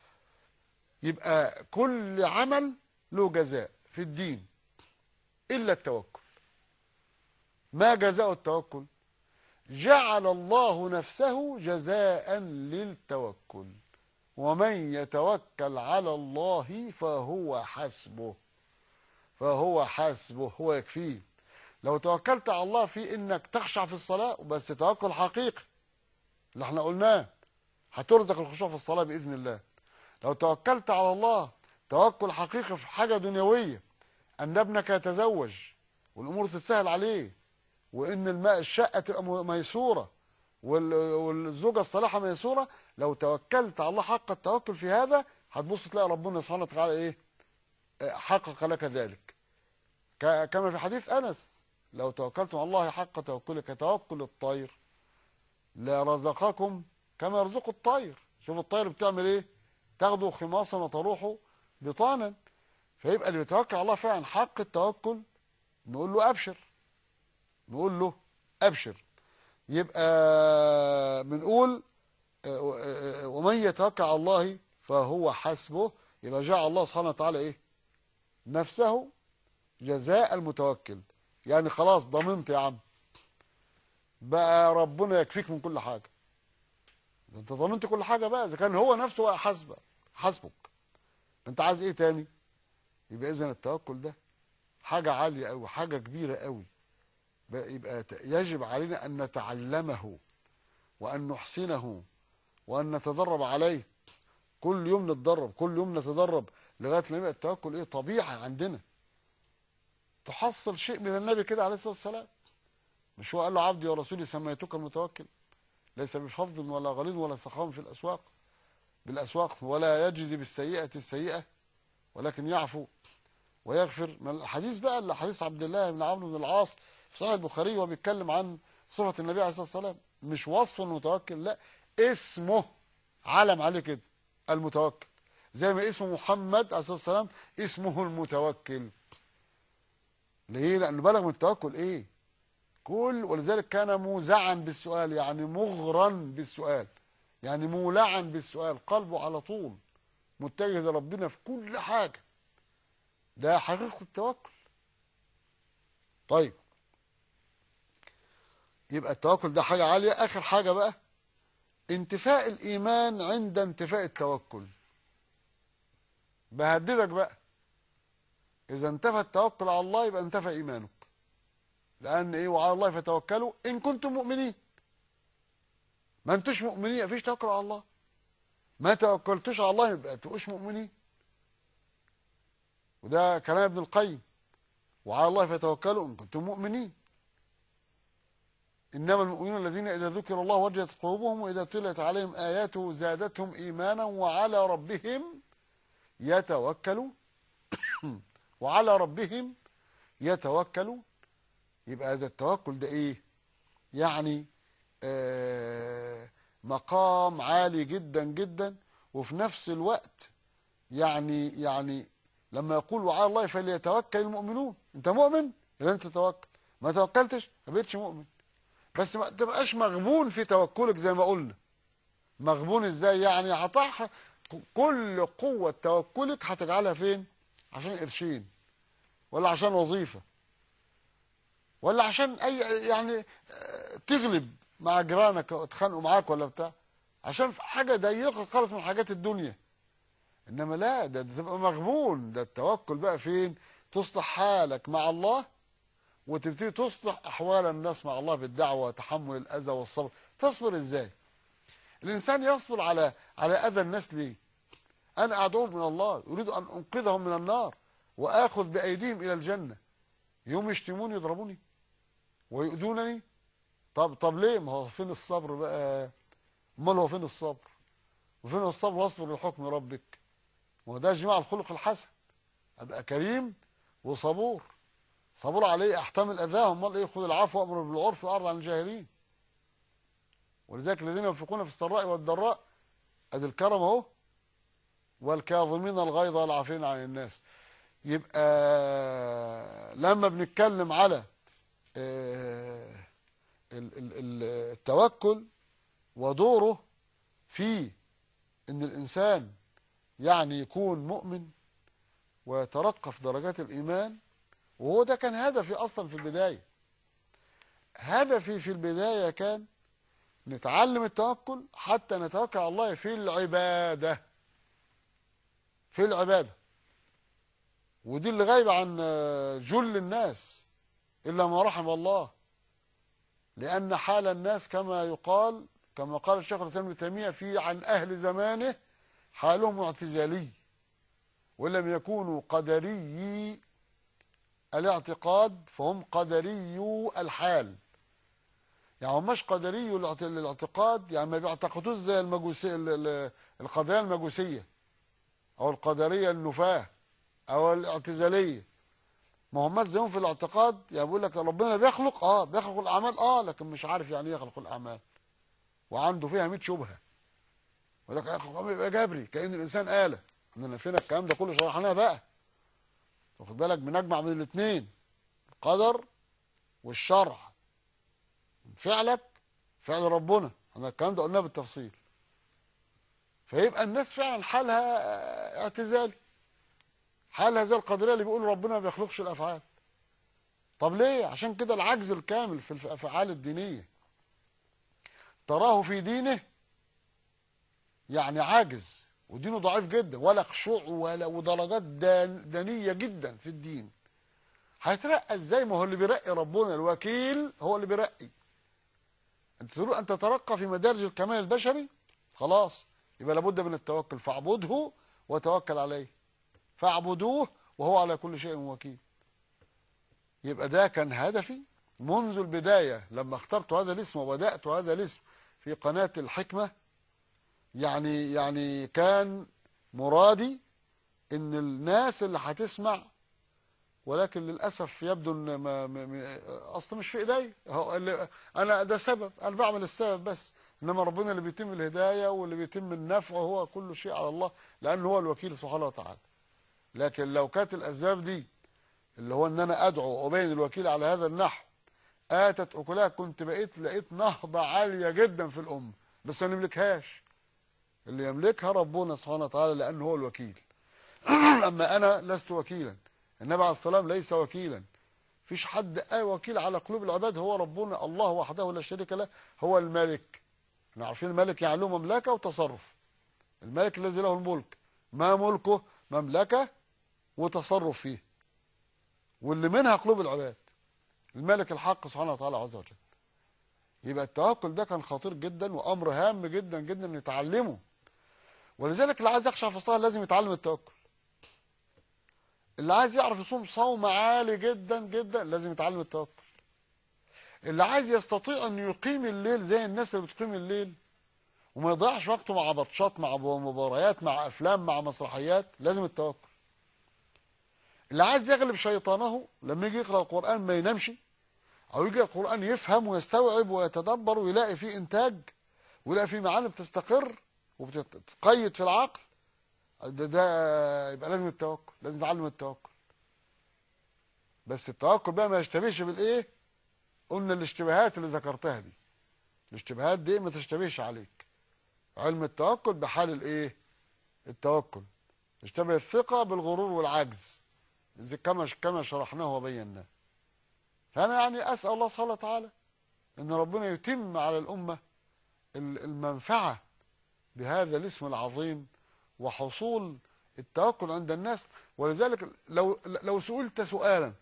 يبقى كل عمل له جزاء في الدين الا التوكل ما جزاء التوكل جعل الله نفسه جزاء للتوكل ومن يتوكل على الله فهو حسبه فهو حسبه هو يكفيه لو توكلت على الله في انك تخشع في الصلاة بس توكل حقيقي اللي احنا قلناه هترزق الخشوع في الصلاة بإذن الله لو توكلت على الله توكل حقيقي في حاجة دنيوية أن ابنك يتزوج والأمور تتسهل عليه وإن الماء الشقة تبقى م- ميسورة وال- والزوجة الصالحة ميسورة لو توكلت على الله حق التوكل في هذا هتبص تلاقي ربنا سبحانه وتعالى إيه حقق لك ذلك ك- كما في حديث أنس لو توكلتم على الله حق توكلك توكل الطير لرزقكم كما يرزق الطير شوف الطير بتعمل ايه تاخده خماصا وتروحه بطانا فيبقى اللي بيتوكل على الله فعلا حق التوكل نقول له ابشر نقول له ابشر يبقى بنقول آه، آه، ومن يتوكل على الله فهو حسبه يبقى جعل الله سبحانه وتعالى ايه نفسه جزاء المتوكل يعني خلاص ضمنت يا عم بقى ربنا يكفيك من كل حاجه ده انت ضمنت كل حاجه بقى اذا كان هو نفسه بقى حسبك حسبك انت عايز ايه تاني يبقى اذا التوكل ده حاجه عاليه قوي حاجه كبيره قوي بقى يبقى ت- يجب علينا ان نتعلمه وان نحسنه وان نتدرب عليه كل يوم نتدرب كل يوم نتدرب لغايه لما يبقى التوكل ايه طبيعه عندنا تحصل شيء من النبي كده عليه الصلاه والسلام مش هو قال له عبدي ورسولي سميتك المتوكل ليس بفظ ولا غليظ ولا سخام في الاسواق بالاسواق ولا يجزي بالسيئه السيئه ولكن يعفو ويغفر من الحديث بقى اللي حديث عبد الله بن عمرو بن العاص في صحيح البخاري وهو بيتكلم عن صفه النبي عليه الصلاه والسلام مش وصف المتوكل لا اسمه علم عليه كده المتوكل زي ما اسمه محمد عليه الصلاه والسلام اسمه المتوكل ليه لانه بلغ من التوكل ايه كل ولذلك كان موزعا بالسؤال يعني مغرا بالسؤال يعني مولعا بالسؤال قلبه على طول متجه لربنا في كل حاجه ده حقيقه التوكل طيب يبقى التوكل ده حاجه عاليه اخر حاجه بقى انتفاء الايمان عند انتفاء التوكل بهددك بقى اذا انتفى التوكل على الله يبقى انتفى ايمانك لان ايه وعلى الله فتوكلوا ان كنتم مؤمنين ما انتوش مؤمنين مفيش توكل على الله ما توكلتوش على الله يبقى تبقوش مؤمنين وده كلام ابن القيم وعلى الله فتوكلوا ان كنتم مؤمنين انما المؤمنون الذين اذا ذكر الله وجلت قلوبهم واذا تليت عليهم اياته زادتهم ايمانا وعلى ربهم يتوكلون وعلى ربهم يتوكلون يبقى ده التوكل ده ايه يعني آه مقام عالي جدا جدا وفي نفس الوقت يعني يعني لما يقول وعلى الله فليتوكل المؤمنون انت مؤمن يبقى انت توكل ما توكلتش ما بقتش مؤمن بس ما تبقاش مغبون في توكلك زي ما قلنا مغبون ازاي يعني هتح كل قوة توكلك هتجعلها فين عشان قرشين ولا عشان وظيفة ولا عشان اي يعني آه، تغلب مع جيرانك وتخانقوا معاك ولا بتاع عشان في حاجة ضيقة خالص من حاجات الدنيا انما لا ده, ده تبقى مغبون ده التوكل بقى فين تصلح حالك مع الله وتبتدي تصلح احوال الناس مع الله بالدعوه وتحمل الاذى والصبر تصبر ازاي الانسان يصبر على على اذى الناس ليه انا ادعوهم من الله اريد ان انقذهم من النار واخذ بايديهم الى الجنه يوم يشتموني يضربوني ويؤذونني طب طب ليه ما هو فين الصبر بقى امال هو فين الصبر وفين الصبر واصبر لحكم ربك وهو ده جماع الخلق الحسن ابقى كريم وصبور صبور عليه احتمل اذاهم امال ايه خذ العفو وامر بالعرف واعرض عن الجاهلين ولذلك الذين ينفقون في السراء والضراء ادي الكرم اهو والكاظمين الغيظ والعافين عن الناس يبقى لما بنتكلم على آه، ال- ال- ال- التوكل ودوره في ان الانسان يعني يكون مؤمن ويترقى في درجات الايمان وهو ده كان هدفي اصلا في البدايه هدفي في البدايه كان نتعلم التوكل حتى نتوكل على الله في العباده في العباده ودي اللي غايبه عن آه، جل الناس الا ما رحم الله لان حال الناس كما يقال كما قال الشيخ الاسلام ابن تيميه في عن اهل زمانه حالهم اعتزالي ولم يكونوا قدري الاعتقاد فهم قدري الحال يعني هماش قدري الاعت- الاعتقاد يعني ما بيعتقدوش زي المجوسية ال- ال- القدرية المجوسية او القدرية النفاة او الاعتزاليه ما هم زيهم في الاعتقاد يعني بيقول لك ربنا بيخلق اه بيخلق الاعمال اه لكن مش عارف يعني ايه يخلق الاعمال وعنده فيها 100 شبهه يقول لك يخلق الأعمال يبقى جبري كان الانسان آلة عندنا فينا الكلام ده كله شرحناه بقى واخد بالك بنجمع بين الاثنين القدر والشرع فعلك فعل ربنا انا الكلام ده قلناه بالتفصيل فيبقى الناس فعلا حالها اعتزالي حالها زي القادريه اللي بيقولوا ربنا ما بيخلقش الافعال طب ليه عشان كده العجز الكامل في الافعال الدينيه تراه في دينه يعني عاجز ودينه ضعيف جدا ولا خشوع ولا ودرجات دان دنيه جدا في الدين هيترقى ازاي ما هو اللي بيرقي ربنا الوكيل هو اللي بيرقي انت تقول ان تترقى في مدارج الكمال البشري خلاص يبقى لابد من التوكل فاعبده وتوكل عليه فاعبدوه وهو على كل شيء وكيل يبقى ده كان هدفي منذ البداية لما اخترت هذا الاسم وبدأت هذا الاسم في قناة الحكمة يعني يعني كان مرادي ان الناس اللي هتسمع ولكن للاسف يبدو ان ما ما- ما- اصل مش في ايدي هو اللي انا ده سبب انا بعمل السبب بس انما ربنا اللي بيتم الهدايه واللي بيتم النفع هو كل شيء على الله لانه هو الوكيل سبحانه وتعالى لكن لو كانت الاسباب دي اللي هو ان انا ادعو وابين الوكيل على هذا النحو اتت اكلها كنت بقيت لقيت نهضه عاليه جدا في الامه بس ما نملكهاش اللي يملكها ربنا سبحانه وتعالى لانه هو الوكيل اما انا لست وكيلا النبي عليه السلام ليس وكيلا فيش حد اي وكيل على قلوب العباد هو ربنا الله وحده لا شريك له هو الملك احنا عارفين الملك يعني له مملكه وتصرف الملك الذي له الملك ما ملكه مملكه وتصرف فيه واللي منها قلوب العباد الملك الحق سبحانه وتعالى عز وجل يبقى التوكل ده كان خطير جدا وامر هام جدا جدا نتعلمه ولذلك اللي عايز يخشع في الصلاه لازم يتعلم التوكل اللي عايز يعرف يصوم صوم عالي جدا جدا لازم يتعلم التوكل اللي عايز يستطيع انه يقيم الليل زي الناس اللي بتقيم الليل وما يضيعش وقته مع بطشات مع مباريات مع افلام مع مسرحيات لازم التوكل اللي عايز يغلب شيطانه لما يجي يقرا القران ما ينامش او يجي القران يفهم ويستوعب ويتدبر ويلاقي فيه انتاج ويلاقي فيه معاني بتستقر وبتتقيد في العقل ده ده يبقى لازم التوكل لازم نتعلم التوكل بس التوكل بقى ما يشتبهش بالايه قلنا الاشتباهات اللي ذكرتها دي الاشتباهات دي ما تشتبهش عليك علم التوكل بحال الايه التوكل يشتبه الثقة بالغرور والعجز زي كما كما شرحناه وبيناه فأنا يعني أسأل الله سبحانه وتعالى أن ربنا يتم على الأمة المنفعة بهذا الاسم العظيم وحصول التوكل عند الناس ولذلك لو لو سئلت سؤالا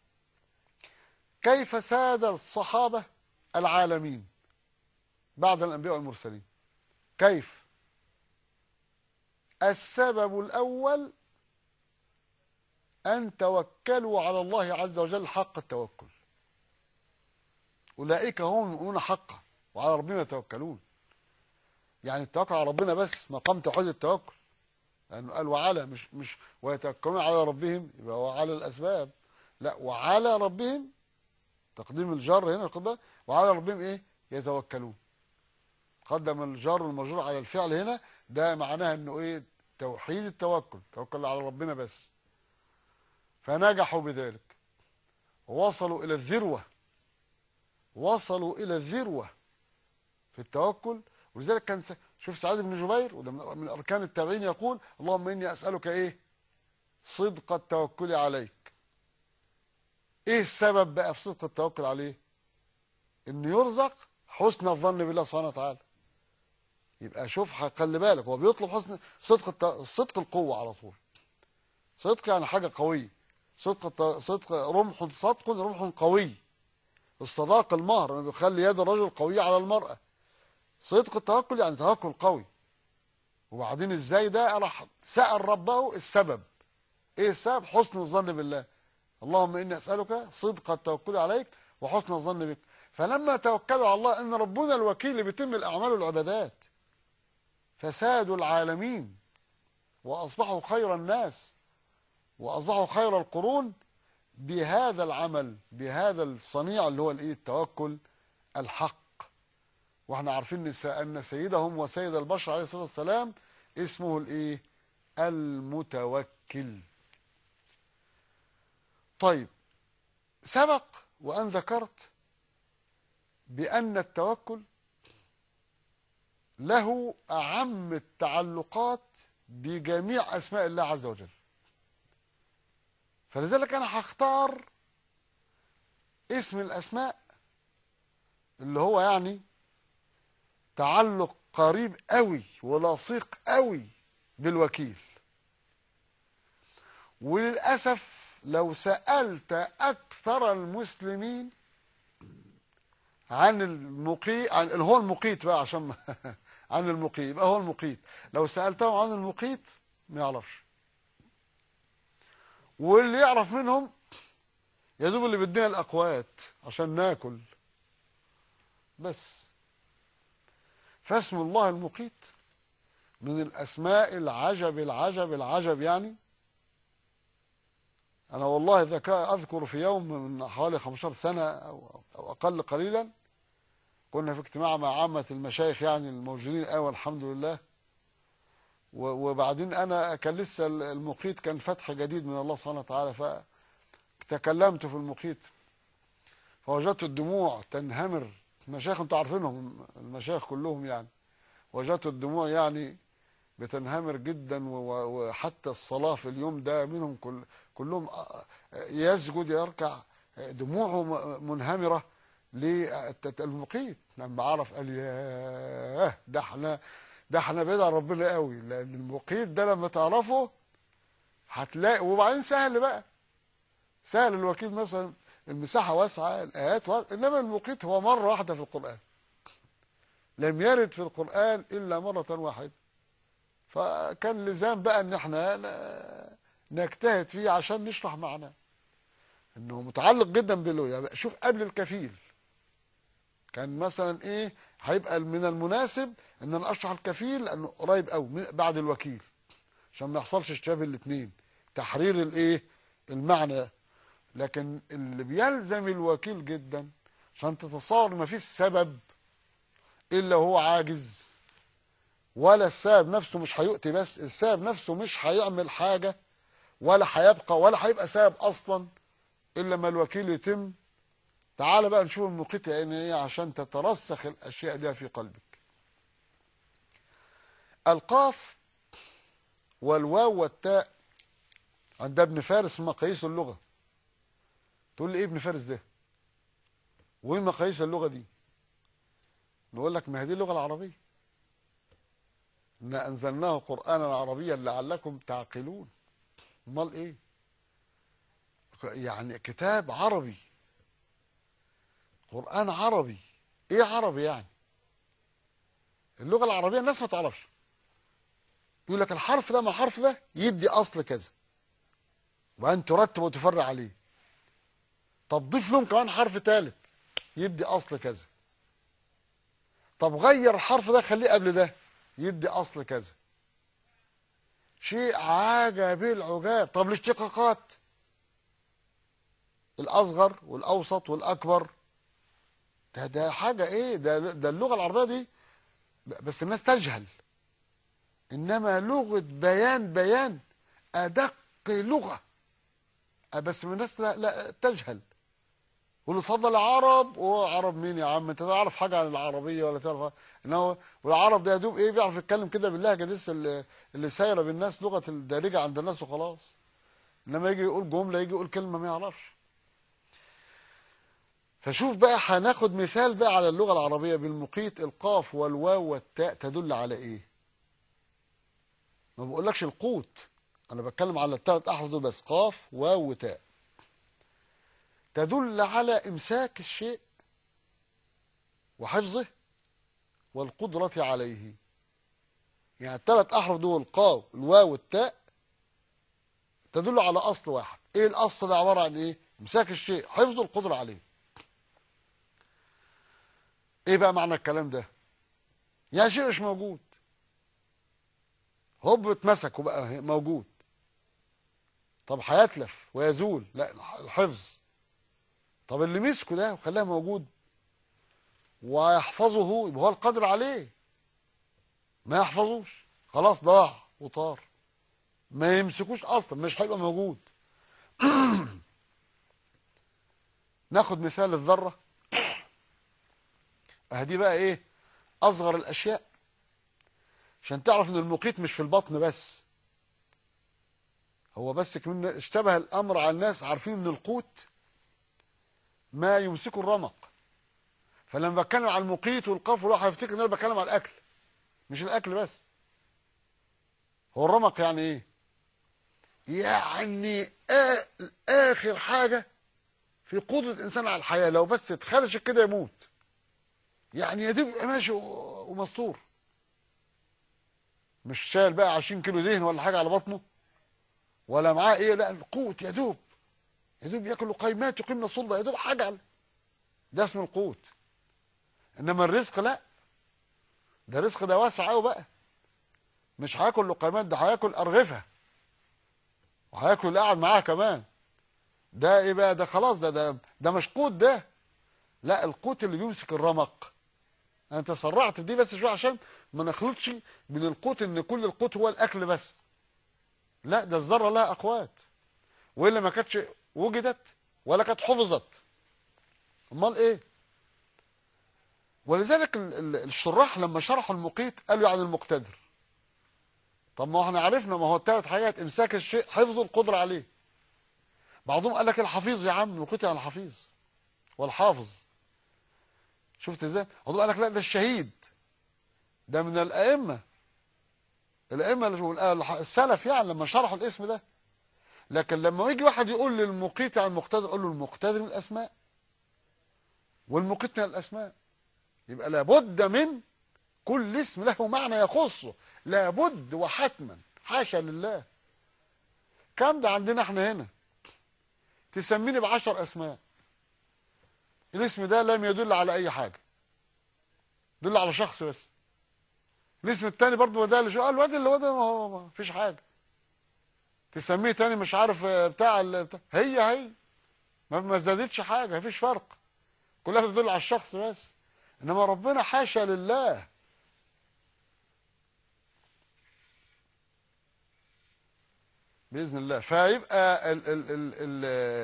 كيف ساد الصحابة العالمين بعد الأنبياء والمرسلين كيف السبب الأول أن توكلوا على الله عز وجل حق التوكل أولئك هم المؤمنون حقا وعلى ربنا يتوكلون يعني التوكل على ربنا بس مقام توحيد التوكل لأنه قال وعلى مش مش ويتوكلون على ربهم يبقى وعلى الأسباب لا وعلى ربهم تقديم الجر هنا خد بالك وعلى ربهم ايه يتوكلون قدم الجار والمجرور على الفعل هنا ده معناها انه ايه توحيد التوكل توكل على ربنا بس فنجحوا بذلك وصلوا الى الذروه وصلوا الى الذروه في التوكل ولذلك كان س... شوف سعيد بن جبير وده من من اركان التابعين يقول اللهم اني اسالك ايه صدق التوكل عليك ايه السبب بقى في صدق التوكل عليه انه يرزق حسن الظن بالله سبحانه وتعالى يبقى شوف خلي بالك هو بيطلب حسن صدق الت... صدق القوه على طول صدق يعني حاجه قويه صدق الت... صدق رمح صدق رمح قوي الصداق المهر انه بيخلي يد الرجل قويه على المراه صدق التوكل يعني توكل قوي وبعدين ازاي ده راح سأل ربه السبب ايه السبب حسن الظن بالله اللهم اني اسالك صدق التوكل عليك وحسن الظن بك فلما توكلوا على الله ان ربنا الوكيل اللي بيتم الاعمال والعبادات فسادوا العالمين واصبحوا خير الناس وأصبحوا خير القرون بهذا العمل بهذا الصنيع اللي هو الايه التوكل الحق واحنا عارفين ان سيدهم وسيد البشر عليه الصلاه والسلام اسمه الايه المتوكل طيب سبق وان ذكرت بان التوكل له اعم التعلقات بجميع اسماء الله عز وجل فلذلك انا هختار اسم الاسماء اللي هو يعني تعلق قريب قوي ولصيق قوي بالوكيل وللاسف لو سالت اكثر المسلمين عن المقيت عن اللي هو المقيت بقى عشان عن المقيت يبقى هو المقيت لو سالتهم عن المقيت ما يعرفش واللي يعرف منهم يا دوب اللي بيدينا الاقوات عشان ناكل بس فاسم الله المقيت من الاسماء العجب العجب العجب يعني انا والله ذكاء اذكر في يوم من حوالي 15 سنه او او اقل قليلا كنا في اجتماع مع عامه المشايخ يعني الموجودين ايوه الحمد لله وبعدين انا كان لسه المقيت كان فتح جديد من الله سبحانه وتعالى فتكلمت في المقيت فوجدت الدموع تنهمر المشايخ انتوا عارفينهم المشايخ كلهم يعني وجدت الدموع يعني بتنهمر جدا وحتى الصلاة في اليوم ده منهم كل كلهم يسجد يركع دموعه منهمرة للمقيت لما عرف قال ياه ده احنا ده احنا بعيد عن ربنا قوي لان المقيت ده لما تعرفه هتلاقي وبعدين سهل بقى سهل الوكيل مثلا المساحه واسعه الايات واسعة. انما المقيت هو مره واحده في القران لم يرد في القران الا مره واحده فكان لزام بقى ان احنا نجتهد فيه عشان نشرح معناه انه متعلق جدا بالله يعني شوف قبل الكفيل كان مثلا ايه هيبقى من المناسب ان انا اشرح الكفيل لانه قريب قوي بعد الوكيل عشان ما يحصلش اشتباه الاثنين تحرير الايه المعنى لكن اللي بيلزم الوكيل جدا عشان تتصور ما فيش سبب الا هو عاجز ولا السبب نفسه مش هيؤتي بس السبب نفسه مش هيعمل حاجه ولا هيبقى ولا هيبقى سبب اصلا الا ما الوكيل يتم تعال بقى نشوف المقيت يعني ايه عشان تترسخ الاشياء دي في قلبك القاف والواو والتاء عند ابن فارس في مقاييس اللغه تقول لي ايه ابن فارس ده وايه مقاييس اللغه دي نقول لك ما هي دي اللغه العربيه إنا أنزلناه قرآنا عربيا لعلكم تعقلون امال إيه يعني كتاب عربي قرآن عربي إيه عربي يعني اللغة العربية الناس ما تعرفش يقول لك الحرف ده مع الحرف ده يدي أصل كذا وبعدين ترتب وتفرع عليه طب ضيف لهم كمان حرف ثالث يدي أصل كذا طب غير الحرف ده خليه قبل ده يدي اصل كذا شيء عجب العجاب طب الاشتقاقات الاصغر والاوسط والاكبر ده ده حاجه ايه ده ده اللغه العربيه دي بس الناس تجهل انما لغه بيان بيان ادق لغه بس من الناس لا, لا تجهل واللي اتفضل عرب وعرب مين يا عم انت تعرف حاجه عن العربيه ولا تعرف انه والعرب ده يا دوب ايه بيعرف يتكلم كده باللهجه دي اللي, اللي سايره بالناس لغه الدارجه عند الناس وخلاص انما يجي يقول جمله يجي يقول كلمه ما يعرفش فشوف بقى هناخد مثال بقى على اللغه العربيه بالمقيت القاف والواو والتاء تدل على ايه ما بقولكش القوت انا بتكلم على الثلاث احرف دول بس قاف واو وتاء تدل على امساك الشيء وحفظه والقدرة عليه يعني الثلاث احرف دول قاف الواو والتاء تدل على اصل واحد ايه الاصل ده عباره عن ايه امساك الشيء حفظه القدرة عليه ايه بقى معنى الكلام ده يعني شيء مش موجود هوب اتمسك وبقى موجود طب هيتلف ويزول لا الحفظ طب اللي مسكه ده وخلاه موجود ويحفظه يبقى هو القادر عليه ما يحفظوش خلاص ضاع وطار ما يمسكوش اصلا مش هيبقى موجود ناخد مثال الذره اهدي بقى ايه اصغر الاشياء عشان تعرف ان المقيت مش في البطن بس هو بس كمان اشتبه الامر على الناس عارفين ان القوت ما يمسكه الرمق فلما بتكلم على المقيت والقاف والواحد هيفتكر ان انا بتكلم على الاكل مش الاكل بس هو الرمق يعني ايه يعني آ- اخر حاجه في قدره الانسان على الحياه لو بس اتخدش كده يموت يعني يا دوب يبقى ماشي و- ومستور مش شايل بقى 20 كيلو دهن ولا حاجه على بطنه ولا معاه ايه لا القوت يا دوب يا دوب ياكل قيمات يقيمنا صلبه يا دوب حاجه على ده اسمه القوت انما الرزق لا ده الرزق ده واسع قوي بقى مش هياكل لقيمات ده هياكل ارغفه وهياكل اللي قاعد معاه كمان ده ايه بقى ده خلاص ده ده ده مش قوت ده لا القوت اللي بيمسك الرمق انا تسرعت في دي بس شويه عشان ما نخلطش من القوت ان كل القوت هو الاكل بس لا ده الذره لها اقوات والا ما كانتش وجدت ولا كانت حفظت امال ايه ولذلك ال- ال- الشراح لما شرحوا المقيت قالوا يعني المقتدر طب ما احنا عرفنا ما هو الثلاث حاجات امساك الشيء حفظه القدره عليه بعضهم قال لك الحفيظ يا عم المقيت يعني الحفيظ والحافظ شفت ازاي بعضهم قال لك لا ده الشهيد ده من الائمه الائمه اللي- السلف يعني لما شرحوا الاسم ده لكن لما يجي واحد يقول للمقيت عن المقتدر قول له المقتدر من الاسماء والمقيت من الاسماء يبقى لابد من كل اسم له معنى يخصه لابد وحتما حاشا لله كم ده عندنا احنا هنا تسميني بعشر اسماء الاسم ده لم يدل على اي حاجه يدل على شخص بس الاسم التاني برضه ما دلش اه الواد اللي هو ده ما هو ما فيش حاجه تسميه تاني مش عارف آه، بتاع ال- بتاع- هي هي ما ما زادتش حاجه مفيش فرق كلها بتدل على الشخص بس انما ربنا حاشا لله باذن الله فيبقى ال ال ال ال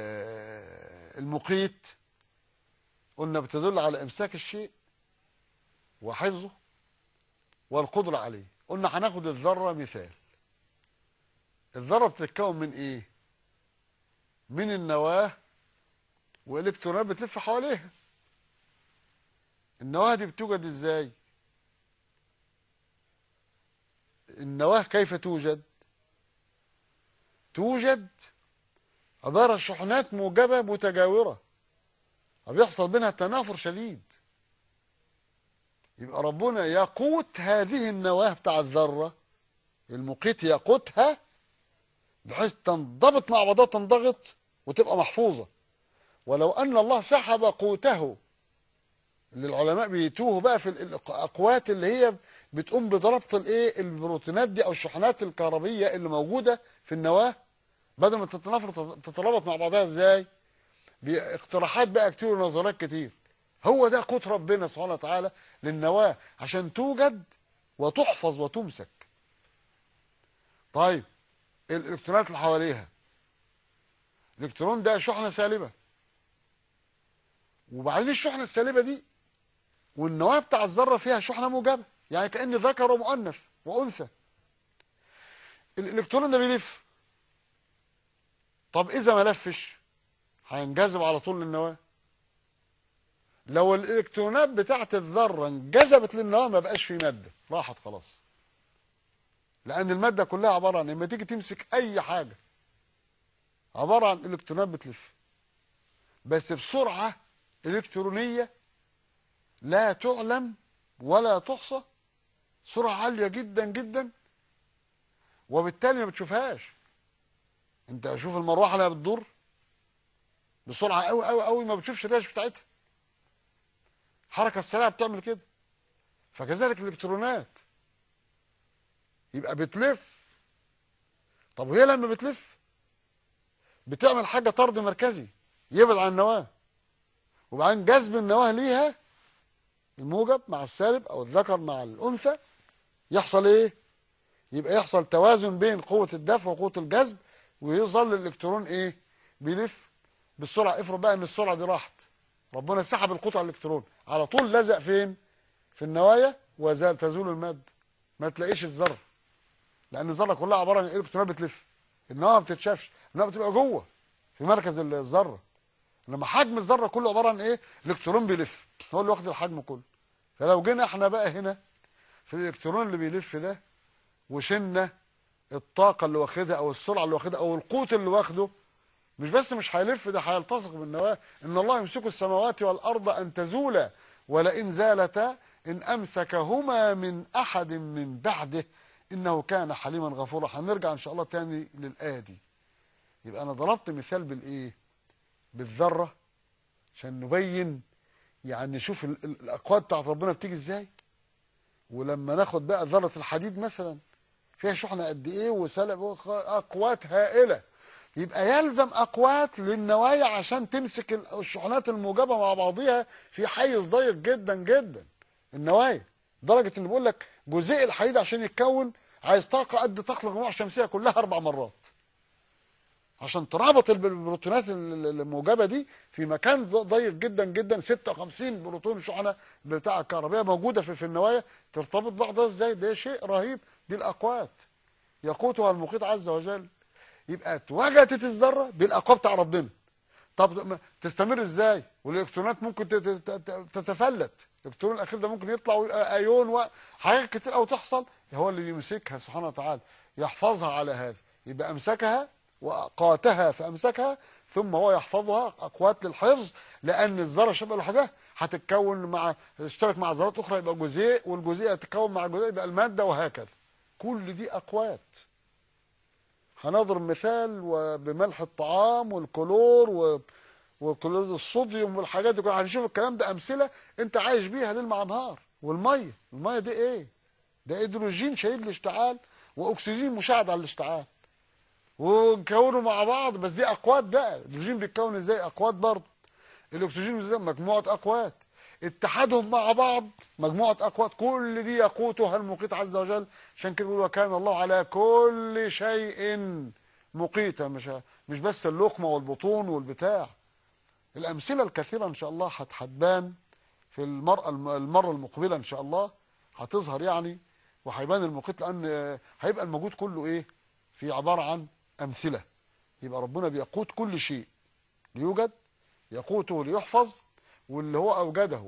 المقيت قلنا بتدل على امساك الشيء وحفظه والقدره عليه قلنا هناخد الذره مثال الذره بتتكون من ايه من النواه والكترونات بتلف حواليها النواه دي بتوجد ازاي النواه كيف توجد توجد عبارة عن شحنات موجبة متجاورة بيحصل بينها تنافر شديد يبقى ربنا يقوت هذه النواة بتاع الذرة المقيت يقوتها بحيث تنضبط مع بعضها تنضغط وتبقى محفوظة ولو أن الله سحب قوته اللي العلماء بيتوه بقى في الاقوات اللي هي بتقوم بضربط الايه البروتينات دي او الشحنات الكهربيه اللي موجوده في النواه بدل ما تتنافر تترابط مع بعضها ازاي باقتراحات بقى كتير ونظريات كتير هو ده قوت ربنا سبحانه وتعالى للنواه عشان توجد وتحفظ وتمسك طيب الالكترونات اللي حواليها الالكترون ده شحنه سالبه وبعدين الشحنه السالبه دي والنواه بتاع الذره فيها شحنه موجبه يعني كان ذكر ومؤنث وانثى الالكترون ده بيلف طب اذا ما لفش هينجذب على طول للنواه لو الالكترونات بتاعت الذره انجذبت للنواه ما بقاش في ماده راحت خلاص لان الماده كلها عباره عن لما تيجي تمسك اي حاجه عباره عن الكترونات بتلف بس بسرعه الكترونيه لا تعلم ولا تحصى سرعه عاليه جدا جدا وبالتالي ما بتشوفهاش انت شوف المروحه اللي بتدور بسرعه قوي قوي قوي ما بتشوفش الريش بتاعتها الحركه السريعه بتعمل كده فكذلك الالكترونات يبقى بتلف طب وهي لما بتلف بتعمل حاجه طرد مركزي يبعد عن النواه وبعدين جذب النواه ليها الموجب مع السالب او الذكر مع الانثى يحصل ايه يبقى يحصل توازن بين قوه الدفع وقوه الجذب ويظل الالكترون ايه بيلف بالسرعه افرض بقى ان السرعه دي راحت ربنا سحب القطع الالكترون على طول لزق فين في النوايا وزال تزول الماده ما تلاقيش الذره لان الذره كلها عباره عن الكترونات بتلف النواه ما بتتشافش النواه بتبقى جوه في مركز الذره لما حجم الذره كله عباره عن ايه الالكترون بيلف هو اللي واخد الحجم كله فلو جينا احنا بقى هنا في الالكترون اللي بيلف ده وشلنا الطاقه اللي واخدها او السرعه اللي واخدها او القوت اللي واخده مش بس مش هيلف ده هيلتصق بالنواه ان الله يمسك السماوات والارض ان تزولا ولئن زالتا ان امسكهما من احد من بعده انه كان حليما غفورا هنرجع ان شاء الله تاني للايه دي يبقى انا ضربت مثال بالايه بالذره عشان نبين يعني نشوف ال- ال- الاقوات بتاعت ربنا بتيجي ازاي ولما ناخد بقى ذره الحديد مثلا فيها شحنه قد ايه وسالب وخ- اقوات هائله يبقى يلزم اقوات للنوايا عشان تمسك ال- الشحنات الموجبه مع بعضها في حيز ضيق جدا جدا النوايا درجه ان بيقول لك جزيء الحديد عشان يتكون عايز طاقه قد طاقه المجموعه الشمسيه كلها اربع مرات عشان ترابط الب- البروتونات ال- ال- الموجبه دي في مكان ض- ضيق جدا جدا 56 بروتون شحنه بتاع الكهربائيه موجوده في في النوايا ترتبط بعضها ازاي ده شيء رهيب دي الاقوات يقوتها المقيت عز وجل يبقى اتوجدت الذره بالاقوى بتاع ربنا طب ما- تستمر ازاي والالكترونات ممكن تت- تت- تتفلت الالكترون الاخير ده ممكن يطلع ويبقى ايون وحاجات كتير قوي تحصل هو اللي بيمسكها سبحانه وتعالى يحفظها على هذا يبقى امسكها واقاتها فامسكها ثم هو يحفظها اقوات للحفظ لان الذره شبه لوحدها هتتكون مع تشترك مع ذرات اخرى يبقى جزيء والجزيء يتكون مع جزيء يبقى الماده وهكذا كل دي اقوات هنضرب مثال وبملح الطعام والكلور و... وكلور الصوديوم والحاجات دي كلها هنشوف الكلام ده امثله انت عايش بيها ليل مع نهار والميه الميه دي ايه ده هيدروجين شديد الاشتعال واكسجين مساعد على الاشتعال وكونوا مع بعض بس دي اقوات بقى الهيدروجين بيتكون ازاي اقوات برضه الاكسجين ازاي مجموعه اقوات اتحادهم مع بعض مجموعه اقوات كل دي يقوتها المقيت عز وجل عشان كده بيقول وكان الله على كل شيء مقيتا مش مش بس اللقمه والبطون والبتاع الامثله الكثيره ان شاء الله هت- هتبان في المرأة الم- المره المقبله ان شاء الله هتظهر يعني وهيبان المقيت لان آه، هيبقى الموجود كله ايه في عباره عن امثله يبقى ربنا بيقوت كل شيء ليوجد يقوته ليحفظ واللي هو اوجده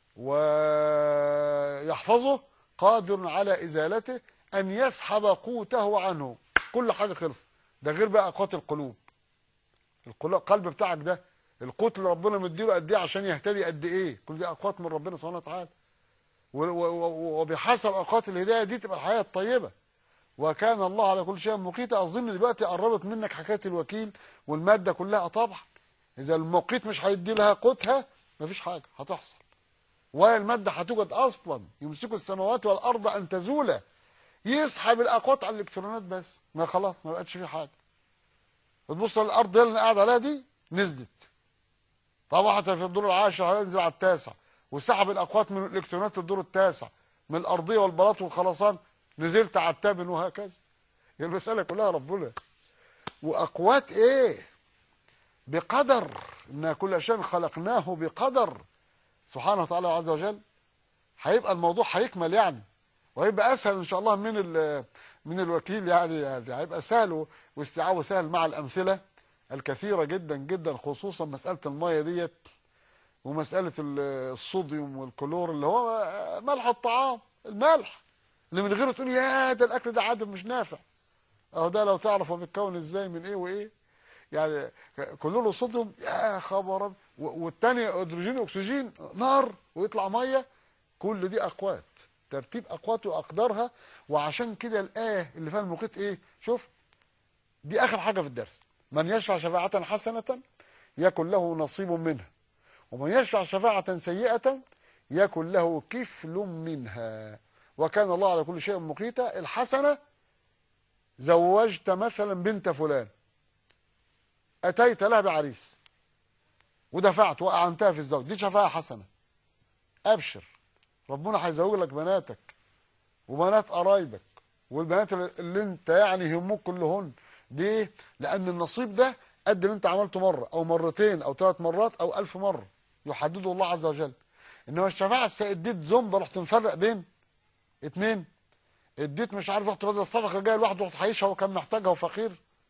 ويحفظه قادر على ازالته ان يسحب قوته عنه كل حاجه خلص ده غير بقى قوت القلوب القلوب- القلب بتاعك ده القوت اللي ربنا مديله قد ايه عشان يهتدي قد ايه كل دي اقوات من ربنا سبحانه وتعالى و- و- و- وبحسب اوقات الهدايه دي تبقى الحياه الطيبه وكان الله على كل شيء مقيتا اظن دلوقتي قربت منك حكايه الوكيل والماده كلها طبعا اذا المقيت مش هيدي لها قوتها مفيش حاجه هتحصل والماده هتوجد اصلا يمسك السماوات والارض ان تزولا يسحب الاقوات على الالكترونات بس ما خلاص ما بقتش في حاجه تبص الارض اللي قاعد عليها دي نزلت طبعا حتى في الدور العاشر هينزل على التاسع وسحب الاقوات من الالكترونات للدور التاسع من الارضيه والبلاط والخرسان نزلت على الثامن وهكذا هي المساله كلها ربنا واقوات ايه بقدر ان كل شيء خلقناه بقدر سبحانه وتعالى عز وجل هيبقى الموضوع هيكمل يعني وهيبقى اسهل ان شاء الله من ال- من الوكيل يعني, يعني هيبقى سهل واستيعابه سهل مع الامثله الكثيره جدا جدا خصوصا مساله الميه ديت ومساله ال- الصوديوم والكلور اللي هو ملح الطعام الملح اللي من غيره تقول يا ده الاكل ده عادم مش نافع اهو ده لو تعرف هو بيتكون ازاي من ايه وايه يعني كلور وصوديوم يا خبر أب- و- والتاني هيدروجين واكسجين نار ويطلع ميه كل دي اقوات ترتيب اقوات واقدارها وعشان كده الايه اللي فيها المقيت ايه شوف دي اخر حاجه في الدرس من يشفع شفاعه حسنه يكن له نصيب منها ومن يشفع شفاعه سيئه يكن له كفل منها وكان الله على كل شيء مقيتا الحسنه زوجت مثلا بنت فلان اتيت لها بعريس ودفعت واعنتها في الزوج دي شفاعه حسنه ابشر ربنا هيزوج لك بناتك وبنات قرايبك والبنات اللي انت يعني يهموك كلهن دي لان النصيب ده قد اللي انت عملته مره او مرتين او ثلاث مرات او ألف مره يحدده الله عز وجل انما الشفاعه الس- اديت زنبه رحت مفرق بين اتنين اديت مش عارف رحت بدل الصدقه جايه لوحده رحت حيشها وكان محتاجها وفقير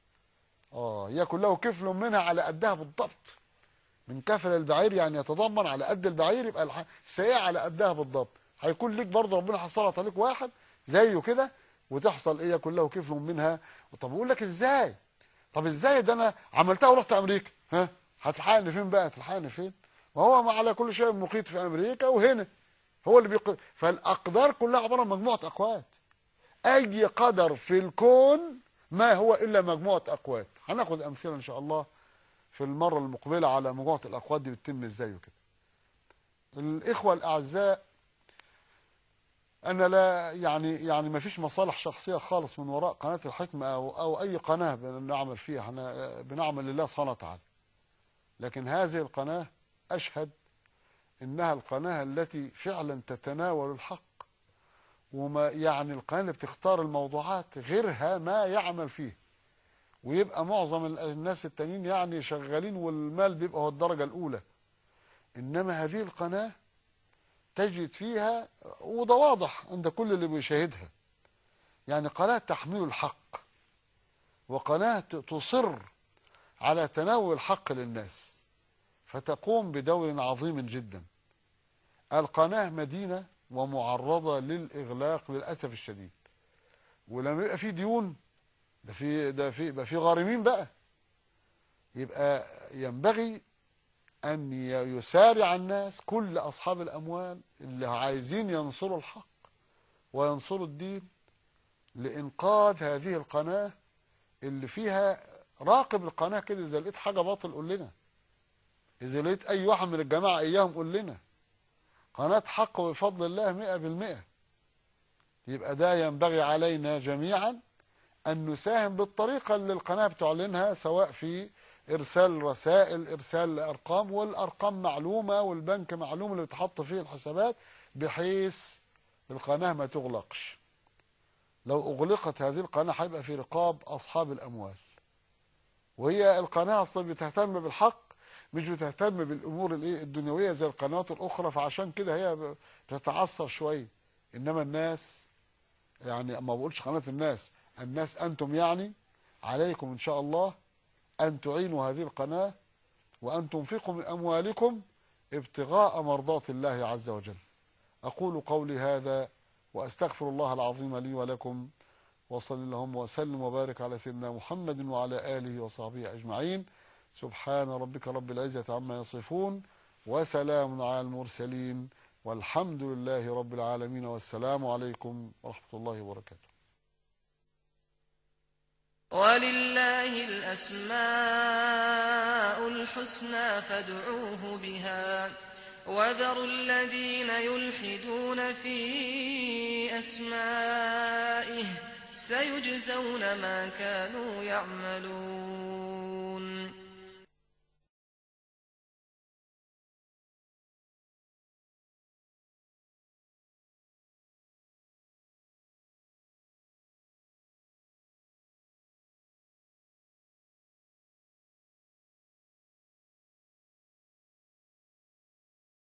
اه يكن له كفل منها على قدها بالضبط من كفل البعير يعني يتضمن على قد البعير يبقى الح- السيئه على قدها بالضبط هيكون ليك برضه ربنا حصلت عليك واحد زيه كده وتحصل ايه يكون له كفل منها طب بقول لك ازاي طب ازاي ده انا عملتها ورحت امريكا ها هتلحقني فين بقى تلحقني فين وهو ما على كل شيء مقيت في امريكا وهنا هو اللي بيق... فالاقدار كلها عباره عن مجموعه اقوات اي قدر في الكون ما هو الا مجموعه اقوات هناخد امثله ان شاء الله في المره المقبله على مجموعه الاقوات دي بتتم ازاي وكده الاخوه الاعزاء انا لا يعني يعني ما فيش مصالح شخصيه خالص من وراء قناه الحكمه او او اي قناه بنعمل فيها احنا بنعمل لله سبحانه وتعالى لكن هذه القناه اشهد انها القناه التي فعلا تتناول الحق وما يعني القناه اللي بتختار الموضوعات غيرها ما يعمل فيه ويبقى معظم ال- الناس التانيين يعني شغالين والمال بيبقى هو الدرجه الاولى انما هذه القناه تجد فيها وده واضح عند كل اللي بيشاهدها يعني قناه تحمل الحق وقناه ت- تصر على تناول الحق للناس فتقوم بدور عظيم جدا القناه مدينه ومعرضه للاغلاق للاسف الشديد ولما يبقى في ديون ده في ده في يبقى في غارمين بقى يبقى ينبغي أن ي- يسارع الناس كل أصحاب الأموال اللي عايزين ينصروا الحق وينصروا الدين لإنقاذ هذه القناة اللي فيها راقب القناة كده إذا لقيت حاجة باطل قول لنا إذا لقيت أي واحد من الجماعة إياهم قول لنا قناة حق وبفضل الله مئة بالمئة يبقى ده ينبغي علينا جميعا أن نساهم بالطريقة اللي القناة بتعلنها سواء في إرسال رسائل إرسال أرقام والأرقام معلومة والبنك معلوم اللي بتحط فيه الحسابات بحيث القناة ما تغلقش لو أغلقت هذه القناة هيبقى في رقاب أصحاب الأموال وهي القناة أصلا بتهتم بالحق مش بتهتم بالأمور الإيه الدنيوية زي القنوات الأخرى فعشان كده هي بتتعثر شوية إنما الناس يعني ما بقولش قناة الناس الناس أنتم يعني عليكم إن شاء الله أن تعينوا هذه القناة وأن تنفقوا من أموالكم ابتغاء مرضات الله عز وجل أقول قولي هذا وأستغفر الله العظيم لي ولكم وصل اللهم وسلم وبارك على سيدنا محمد وعلى آله وصحبه أجمعين سبحان ربك رب العزة عما يصفون وسلام على المرسلين والحمد لله رب العالمين والسلام عليكم ورحمة الله وبركاته ولله الأسماء الحسنى فادعوه بها وذروا الذين يلحدون في أسمائه سيجزون ما كانوا يعملون